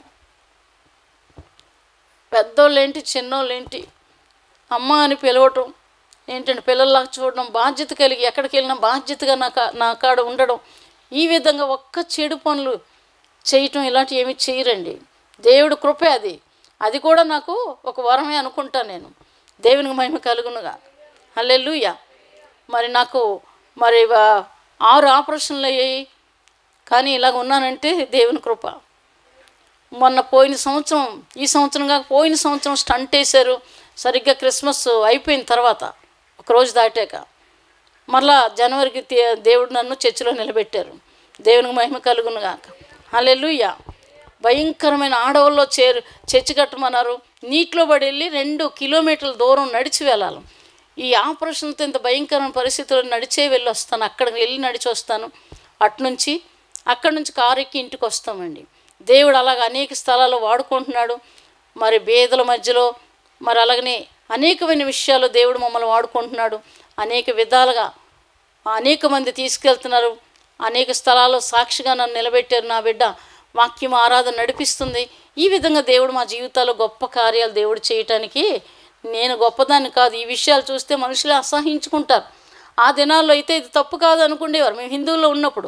పెద్దోళ్ళేంటి చిన్నోళ్ళేంటి అమ్మ అని పిలవటం ఏంటంటే పిల్లల్లాగా చూడడం బాధ్యత కలిగి ఎక్కడికి వెళ్ళినా బాధ్యతగా నా కా నా కాడ ఉండడం ఈ విధంగా ఒక్క చెడు పనులు చేయటం ఇలాంటివి ఏమీ చేయరండి దేవుడు కృపే అది అది కూడా నాకు ఒక వరమే అనుకుంటాను నేను దేవునికి మహిమ కలుగునుగా హల్లెలూయా మరి నాకు మరి వా- ఆరు ఆపరేషన్లు అయ్యాయి కానీ ఇలాగ ఉన్నానంటే దేవుని కృప మొన్న పోయిన సంవత్సరం ఈ సంవత్సరం కాక పోయిన సంవత్సరం స్టంట్ వేశారు సరిగ్గా క్రిస్మస్ అయిపోయిన తర్వాత ఒక రోజు దాటాక మళ్ళా జనవరికి తే- దేవుడు నన్ను చర్చిలో నిలబెట్టారు దేవునికి మహిమ కలుగును గాక హల్లెలూయా భయంకరమైన ఆడవుల్లో చేరు చర్చి కట్టమన్నారు నీటిలో పడి వెళ్ళి రెండు కిలోమీటర్ల దూరం నడిచి వెళ్ళాలి ఈ ఆపరేషన్తో ఇంత భయంకరమైన పరిస్థితుల్లో నడిచే వెళ్ళి వస్తాను అక్కడికి వెళ్ళి నడిచి వస్తాను అట్నుంచి అక్కడి నుంచి కారు ఎక్కి ఇంటికి వస్తామండి దేవుడు అలాగ అనేక స్థలాల్లో వాడుకుంటున్నాడు మరి బేదల మధ్యలో మరి అలాగనే అనేకమైన విషయాలు దేవుడు మమ్మల్ని వాడుకుంటున్నాడు అనేక విధాలుగా అనేక మంది తీసుకెళ్తున్నారు అనేక స్థలాల్లో సాక్షిగా నన్ను నిలబెట్టారు నా బిడ్డ వాక్యం ఆరాధన నడిపిస్తుంది ఈ విధంగా దేవుడు మా జీవితాల్లో గొప్ప కార్యాలు దేవుడు చేయటానికి నేను గొప్పదాన్ని కాదు ఈ విషయాలు చూస్తే మనుషులే అసహించుకుంటారు ఆ దినాల్లో అయితే ఇది తప్పు కాదు అనుకునేవారు మేము హిందువుల్లో ఉన్నప్పుడు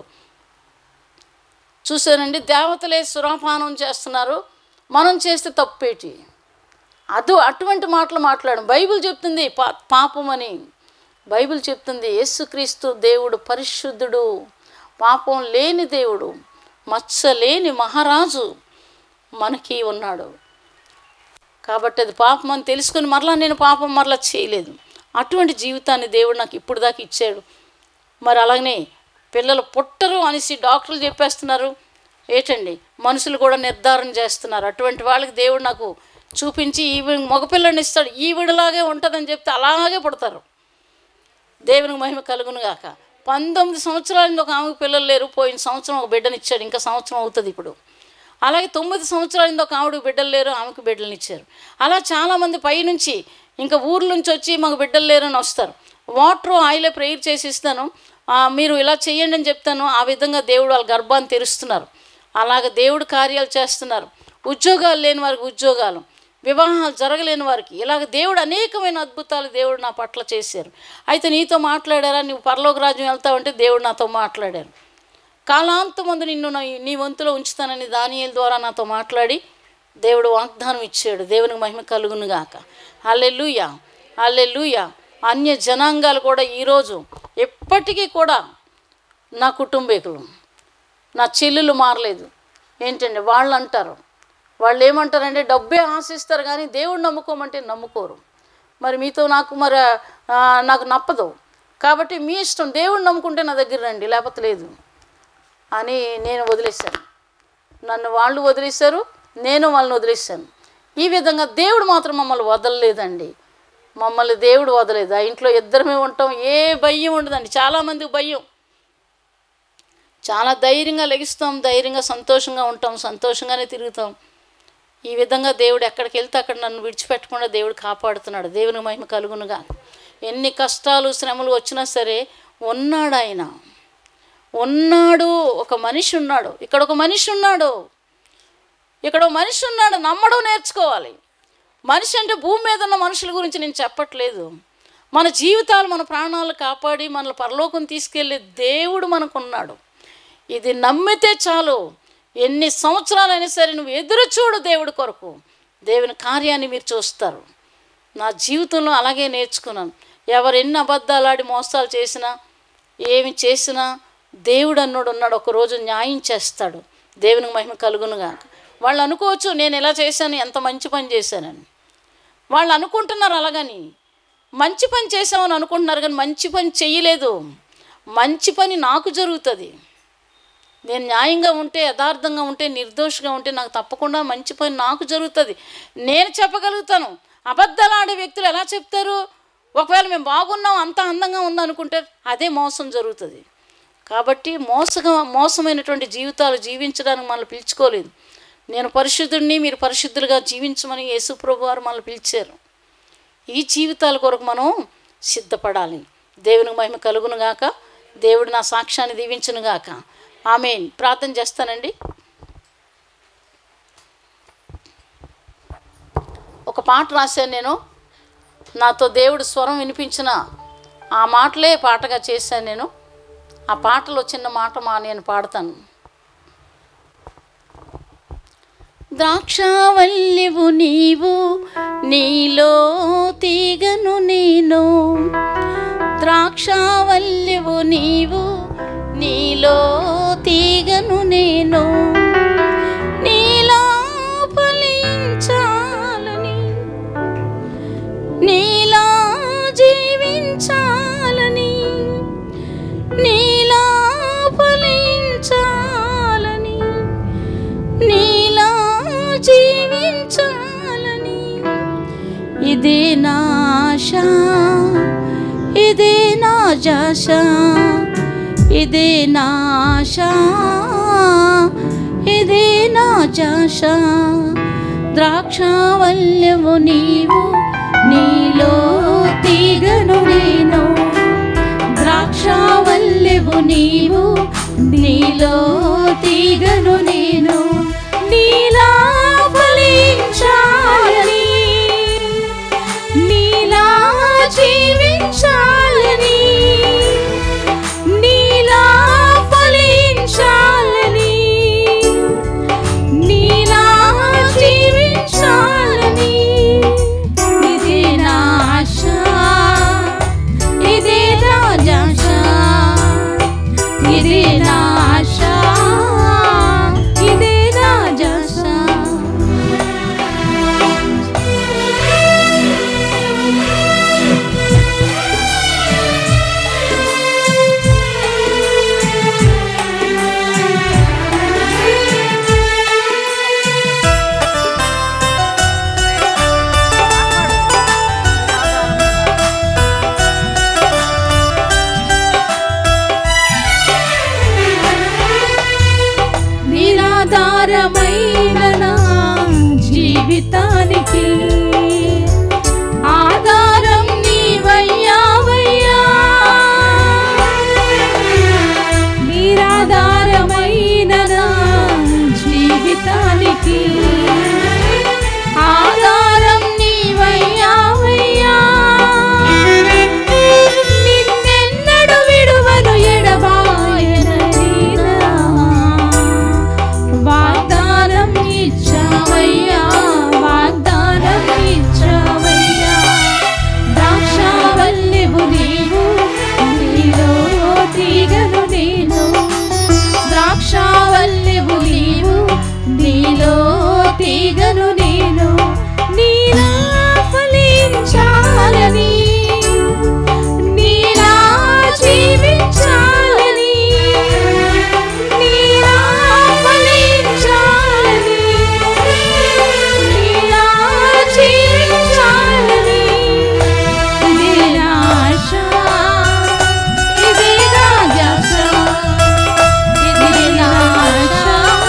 చూసానండి దేవతలే సురాపానం చేస్తున్నారు మనం చేస్తే తప్పేటి అదు అటువంటి మాటలు మాట్లాడు బైబిల్ చెప్తుంది పా పాపం అని బైబిల్ చెప్తుంది యేసుక్రీస్తు దేవుడు పరిశుద్ధుడు పాపం లేని దేవుడు మచ్చ లేని మహారాజు మనకి ఉన్నాడు కాబట్టి అది పాపం అని తెలుసుకొని మరలా నేను పాపం మరలా చేయలేదు అటువంటి జీవితాన్ని దేవుడు నాకు ఇప్పుడు దాకా ఇచ్చాడు మరి అలాగనే పిల్లలు పుట్టరు అనేసి డాక్టర్లు చెప్పేస్తున్నారు ఏటండి మనుషులు కూడా నిర్ధారణ చేస్తున్నారు అటువంటి వాళ్ళకి దేవుడు నాకు చూపించి ఈవిడ మగపిల్లని ఇస్తాడు ఈవిడలాగే ఉంటుందని చెప్తే అలాగే పుడతారు దేవునికి మహిమ కలుగును గాక పంతొమ్మిది సంవత్సరాల ఒక ఆమెకు పిల్లలు లేరు పోయిన సంవత్సరం ఒక బిడ్డని ఇచ్చాడు ఇంకా సంవత్సరం అవుతుంది ఇప్పుడు అలాగే తొమ్మిది సంవత్సరాల ఒక ఆవిడకి బిడ్డలు లేరు ఆమెకు బిడ్డలు ఇచ్చారు అలా చాలామంది పైనుంచి ఇంకా ఊర్ల నుంచి వచ్చి మాకు బిడ్డలు లేరు అని వస్తారు వాటర్ ఆయిలే ప్రేయర్ చేసి ఇస్తాను ఆ, మీరు ఇలా చేయండి అని చెప్తాను ఆ విధంగా దేవుడు వాళ్ళ గర్భాన్ని తెరుస్తున్నారు అలాగ దేవుడు కార్యాలు చేస్తున్నారు ఉద్యోగాలు లేని వారికి ఉద్యోగాలు వివాహాలు జరగలేని వారికి ఇలాగ దేవుడు అనేకమైన అద్భుతాలు దేవుడు నా పట్ల చేశారు అయితే నీతో మాట్లాడారా నువ్వు పరలోక రాజ్యం వెళ్తావంటే దేవుడు నాతో మాట్లాడారు కాలాంతమందు నిన్ను నా- నీ వంతులో ఉంచుతానని దానియేలు ద్వారా నాతో మాట్లాడి దేవుడు వాగ్దానం ఇచ్చాడు దేవునికి మహిమ కలుగును గాక అల్లెలుయ అల్లెలుయ అన్య జనాంగాలు కూడా ఈరోజు ఎప్పటికీ కూడా నా కుటుంబీకులు నా చెల్లెలు మారలేదు ఏంటండి వాళ్ళు అంటారు వాళ్ళు ఏమంటారంటే డబ్బే ఆశిస్తారు కానీ దేవుడు నమ్ముకోమంటే నమ్ముకోరు మరి మీతో నాకు మరి ఆ, నాకు నప్పదు కాబట్టి మీ ఇష్టం దేవుడు నమ్ముకుంటే నా దగ్గర రండి లేకపోతే లేదు అని నేను వదిలేశాను నన్ను వాళ్ళు వదిలేశారు నేను వాళ్ళని వదిలేశాను ఈ విధంగా దేవుడు మాత్రం మమ్మల్ని వదలలేదండి మమ్మల్ని దేవుడు వదలేదు ఆ ఇంట్లో ఇద్దరమే ఉంటాం ఏ భయం ఉండదండి చాలామందికి భయం చాలా ధైర్యంగా లెగిస్తాం ధైర్యంగా సంతోషంగా ఉంటాం సంతోషంగానే తిరుగుతాం ఈ విధంగా దేవుడు ఎక్కడికి వెళ్తే అక్కడ నన్ను విడిచిపెట్టకుండా దేవుడు కాపాడుతున్నాడు దేవుని మహిమ కలుగునుగా ఎన్ని కష్టాలు శ్రమలు వచ్చినా సరే ఉన్నాడు ఆయన ఉన్నాడు ఒక మనిషి ఉన్నాడు ఇక్కడ ఒక మనిషి ఉన్నాడు ఇక్కడ ఒక మనిషి ఉన్నాడు నమ్మడం నేర్చుకోవాలి మనిషి అంటే భూమి మీద ఉన్న మనుషుల గురించి నేను చెప్పట్లేదు మన జీవితాలు మన ప్రాణాలు కాపాడి మనల్ని పరలోకం తీసుకెళ్ళే దేవుడు మనకున్నాడు ఇది నమ్మితే చాలు ఎన్ని సంవత్సరాలైనా సరే నువ్వు ఎదురు చూడు దేవుడి కొరకు దేవుని కార్యాన్ని మీరు చూస్తారు నా జీవితంలో అలాగే నేర్చుకున్నాను ఎవరు ఎన్ని అబద్ధాలు ఆడి మోసాలు చేసినా ఏమి చేసినా దేవుడు అన్నోడు ఉన్నాడు ఒకరోజు న్యాయం చేస్తాడు దేవునికి మహిమ కలుగునుగా వాళ్ళు అనుకోవచ్చు నేను ఎలా చేశాను ఎంత మంచి పని చేశానని వాళ్ళు అనుకుంటున్నారు అలాగని మంచి పని చేసామని అనుకుంటున్నారు కానీ మంచి పని చెయ్యలేదు మంచి పని నాకు జరుగుతుంది నేను న్యాయంగా ఉంటే యథార్థంగా ఉంటే నిర్దోషిగా ఉంటే నాకు తప్పకుండా మంచి పని నాకు జరుగుతుంది నేను చెప్పగలుగుతాను అబద్ధాలు ఆడే వ్యక్తులు ఎలా చెప్తారు ఒకవేళ మేము బాగున్నాం అంత అందంగా ఉందా అనుకుంటే అదే మోసం జరుగుతుంది కాబట్టి మోసగా మోసమైనటువంటి జీవితాలు జీవించడానికి మనల్ని పిలుచుకోలేదు నేను పరిశుద్ధుడిని మీరు పరిశుద్ధులుగా జీవించమని యేసుప్రభు వారు మనల్ని పిలిచారు ఈ జీవితాల కొరకు మనం సిద్ధపడాలి దేవునికి మహిమ కలుగును గాక దేవుడు నా సాక్ష్యాన్ని దీవించును గాక ఆమె ప్రార్థన చేస్తానండి ఒక పాట రాశాను నేను నాతో దేవుడు స్వరం వినిపించిన ఆ మాటలే పాటగా చేశాను నేను ఆ పాటలో చిన్న మాట మా నేను పాడతాను ద్రాక్షావల్లివు నీవు నీలో తీగను నేను ద్రాక్షావల్లివు నీవు నీలో తీగను నేను నీలా ఫలించాలని నీలా జీవించాలని నీలా ఫలించాలని నీలా జీవించాలని ఇదే నా ఆశ ఇదే నా జాష ఇదే నా ఆశ ఇదే నా జాష ద్రాక్షావల్యము నీవు నీలో తీగను నేను ద్రాక్షావల్యము నీవు నీలో తీగను నేను నీలా ఫలించాలని నీలా జీవించాలని నీలా ఫలించాలని నీలా జీవించాలని ఇదే నా ఆశ ఇదే నా జాష ఇదే నా ఆశ ఇదే నా జాష నిరాధారమైన నా జీవితానికి ఆధారం నీవయ్యావయ్యా నిరాధారమైన నా జీవితానికి ఆధారం నీవయ్యావయ్యా నిన్నెన్నడు విడువను ఎడబాయనీరా వాగ్దానం ఇచ్చావయ్యా వాగ్దానం ఇచ్చావయ్యా ద్రాక్షావల్లివు నీవు నీలో తీగను నేను ద్రాక్షావల్లివు నీవు నీలో తీగను నేను నీలా ఫలించాలని నీలా జీవించాలని నీలా ఫలించాలని నీలా జీవించాలని ఇదే నా ఆశ ఇదే నా ధ్యాస ఇదే నా ఆశ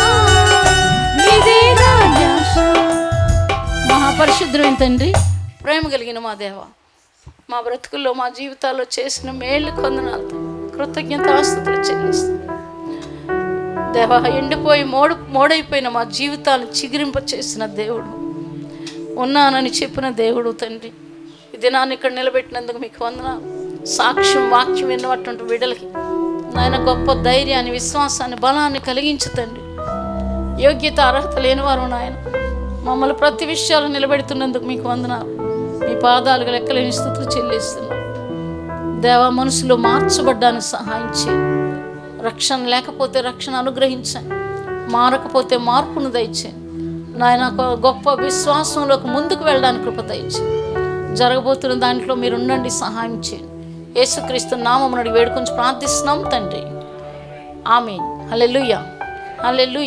ఇదే నా ధ్యాస మహాపరిశుద్ధుడైన తండ్రి ప్రేమ కలిగిన మా దేవ మా బ్రతుకుల్లో మా జీవితాల్లో చేసిన మేళ్ళు కొందనాలతో కృతజ్ఞతాస్తుతులు చెల్లిస్తాం దేవ ఎండిపోయి మోడు మోడైపోయిన మా జీవితాలను చిగురింప చేసిన దేవుడు ఉన్నానని చెప్పిన దేవుడు తండ్రి ఈ దినాన్ని ఇక్కడ నిలబెట్టినందుకు మీకు వందనాలు సాక్ష్యం వాక్యం విన్నటువంటి బిడ్డలకి నాయన గొప్ప ధైర్యాన్ని విశ్వాసాన్ని బలాన్ని కలిగించు తండ్రి యోగ్యత అర్హత లేనివారు నాయన మమ్మల్ని ప్రతి విషయాలు నిలబెడుతున్నందుకు మీకు వందనాలు మీ పాదాలకు లెక్కలేని స్థుతులు చెల్లిస్తున్నాం దేవా మనసులో మార్చబడ్డానికి సహాయం చేయండి రక్షణ లేకపోతే రక్షణ అనుగ్రహించండి మారకపోతే మార్పును దయచేయండి నాయన ఒక గొప్ప విశ్వాసంలోకి ముందుకు వెళ్ళడానికి కృప దయచేయండి జరగబోతున్న దాంట్లో మీరు ఉండండి సహాయం చేయండి యేసుక్రీస్తు నామమునడి వేడుకొని ప్రార్థిస్తున్నాం తండ్రి ఆమె హల్లెలూయా హల్లెలూయా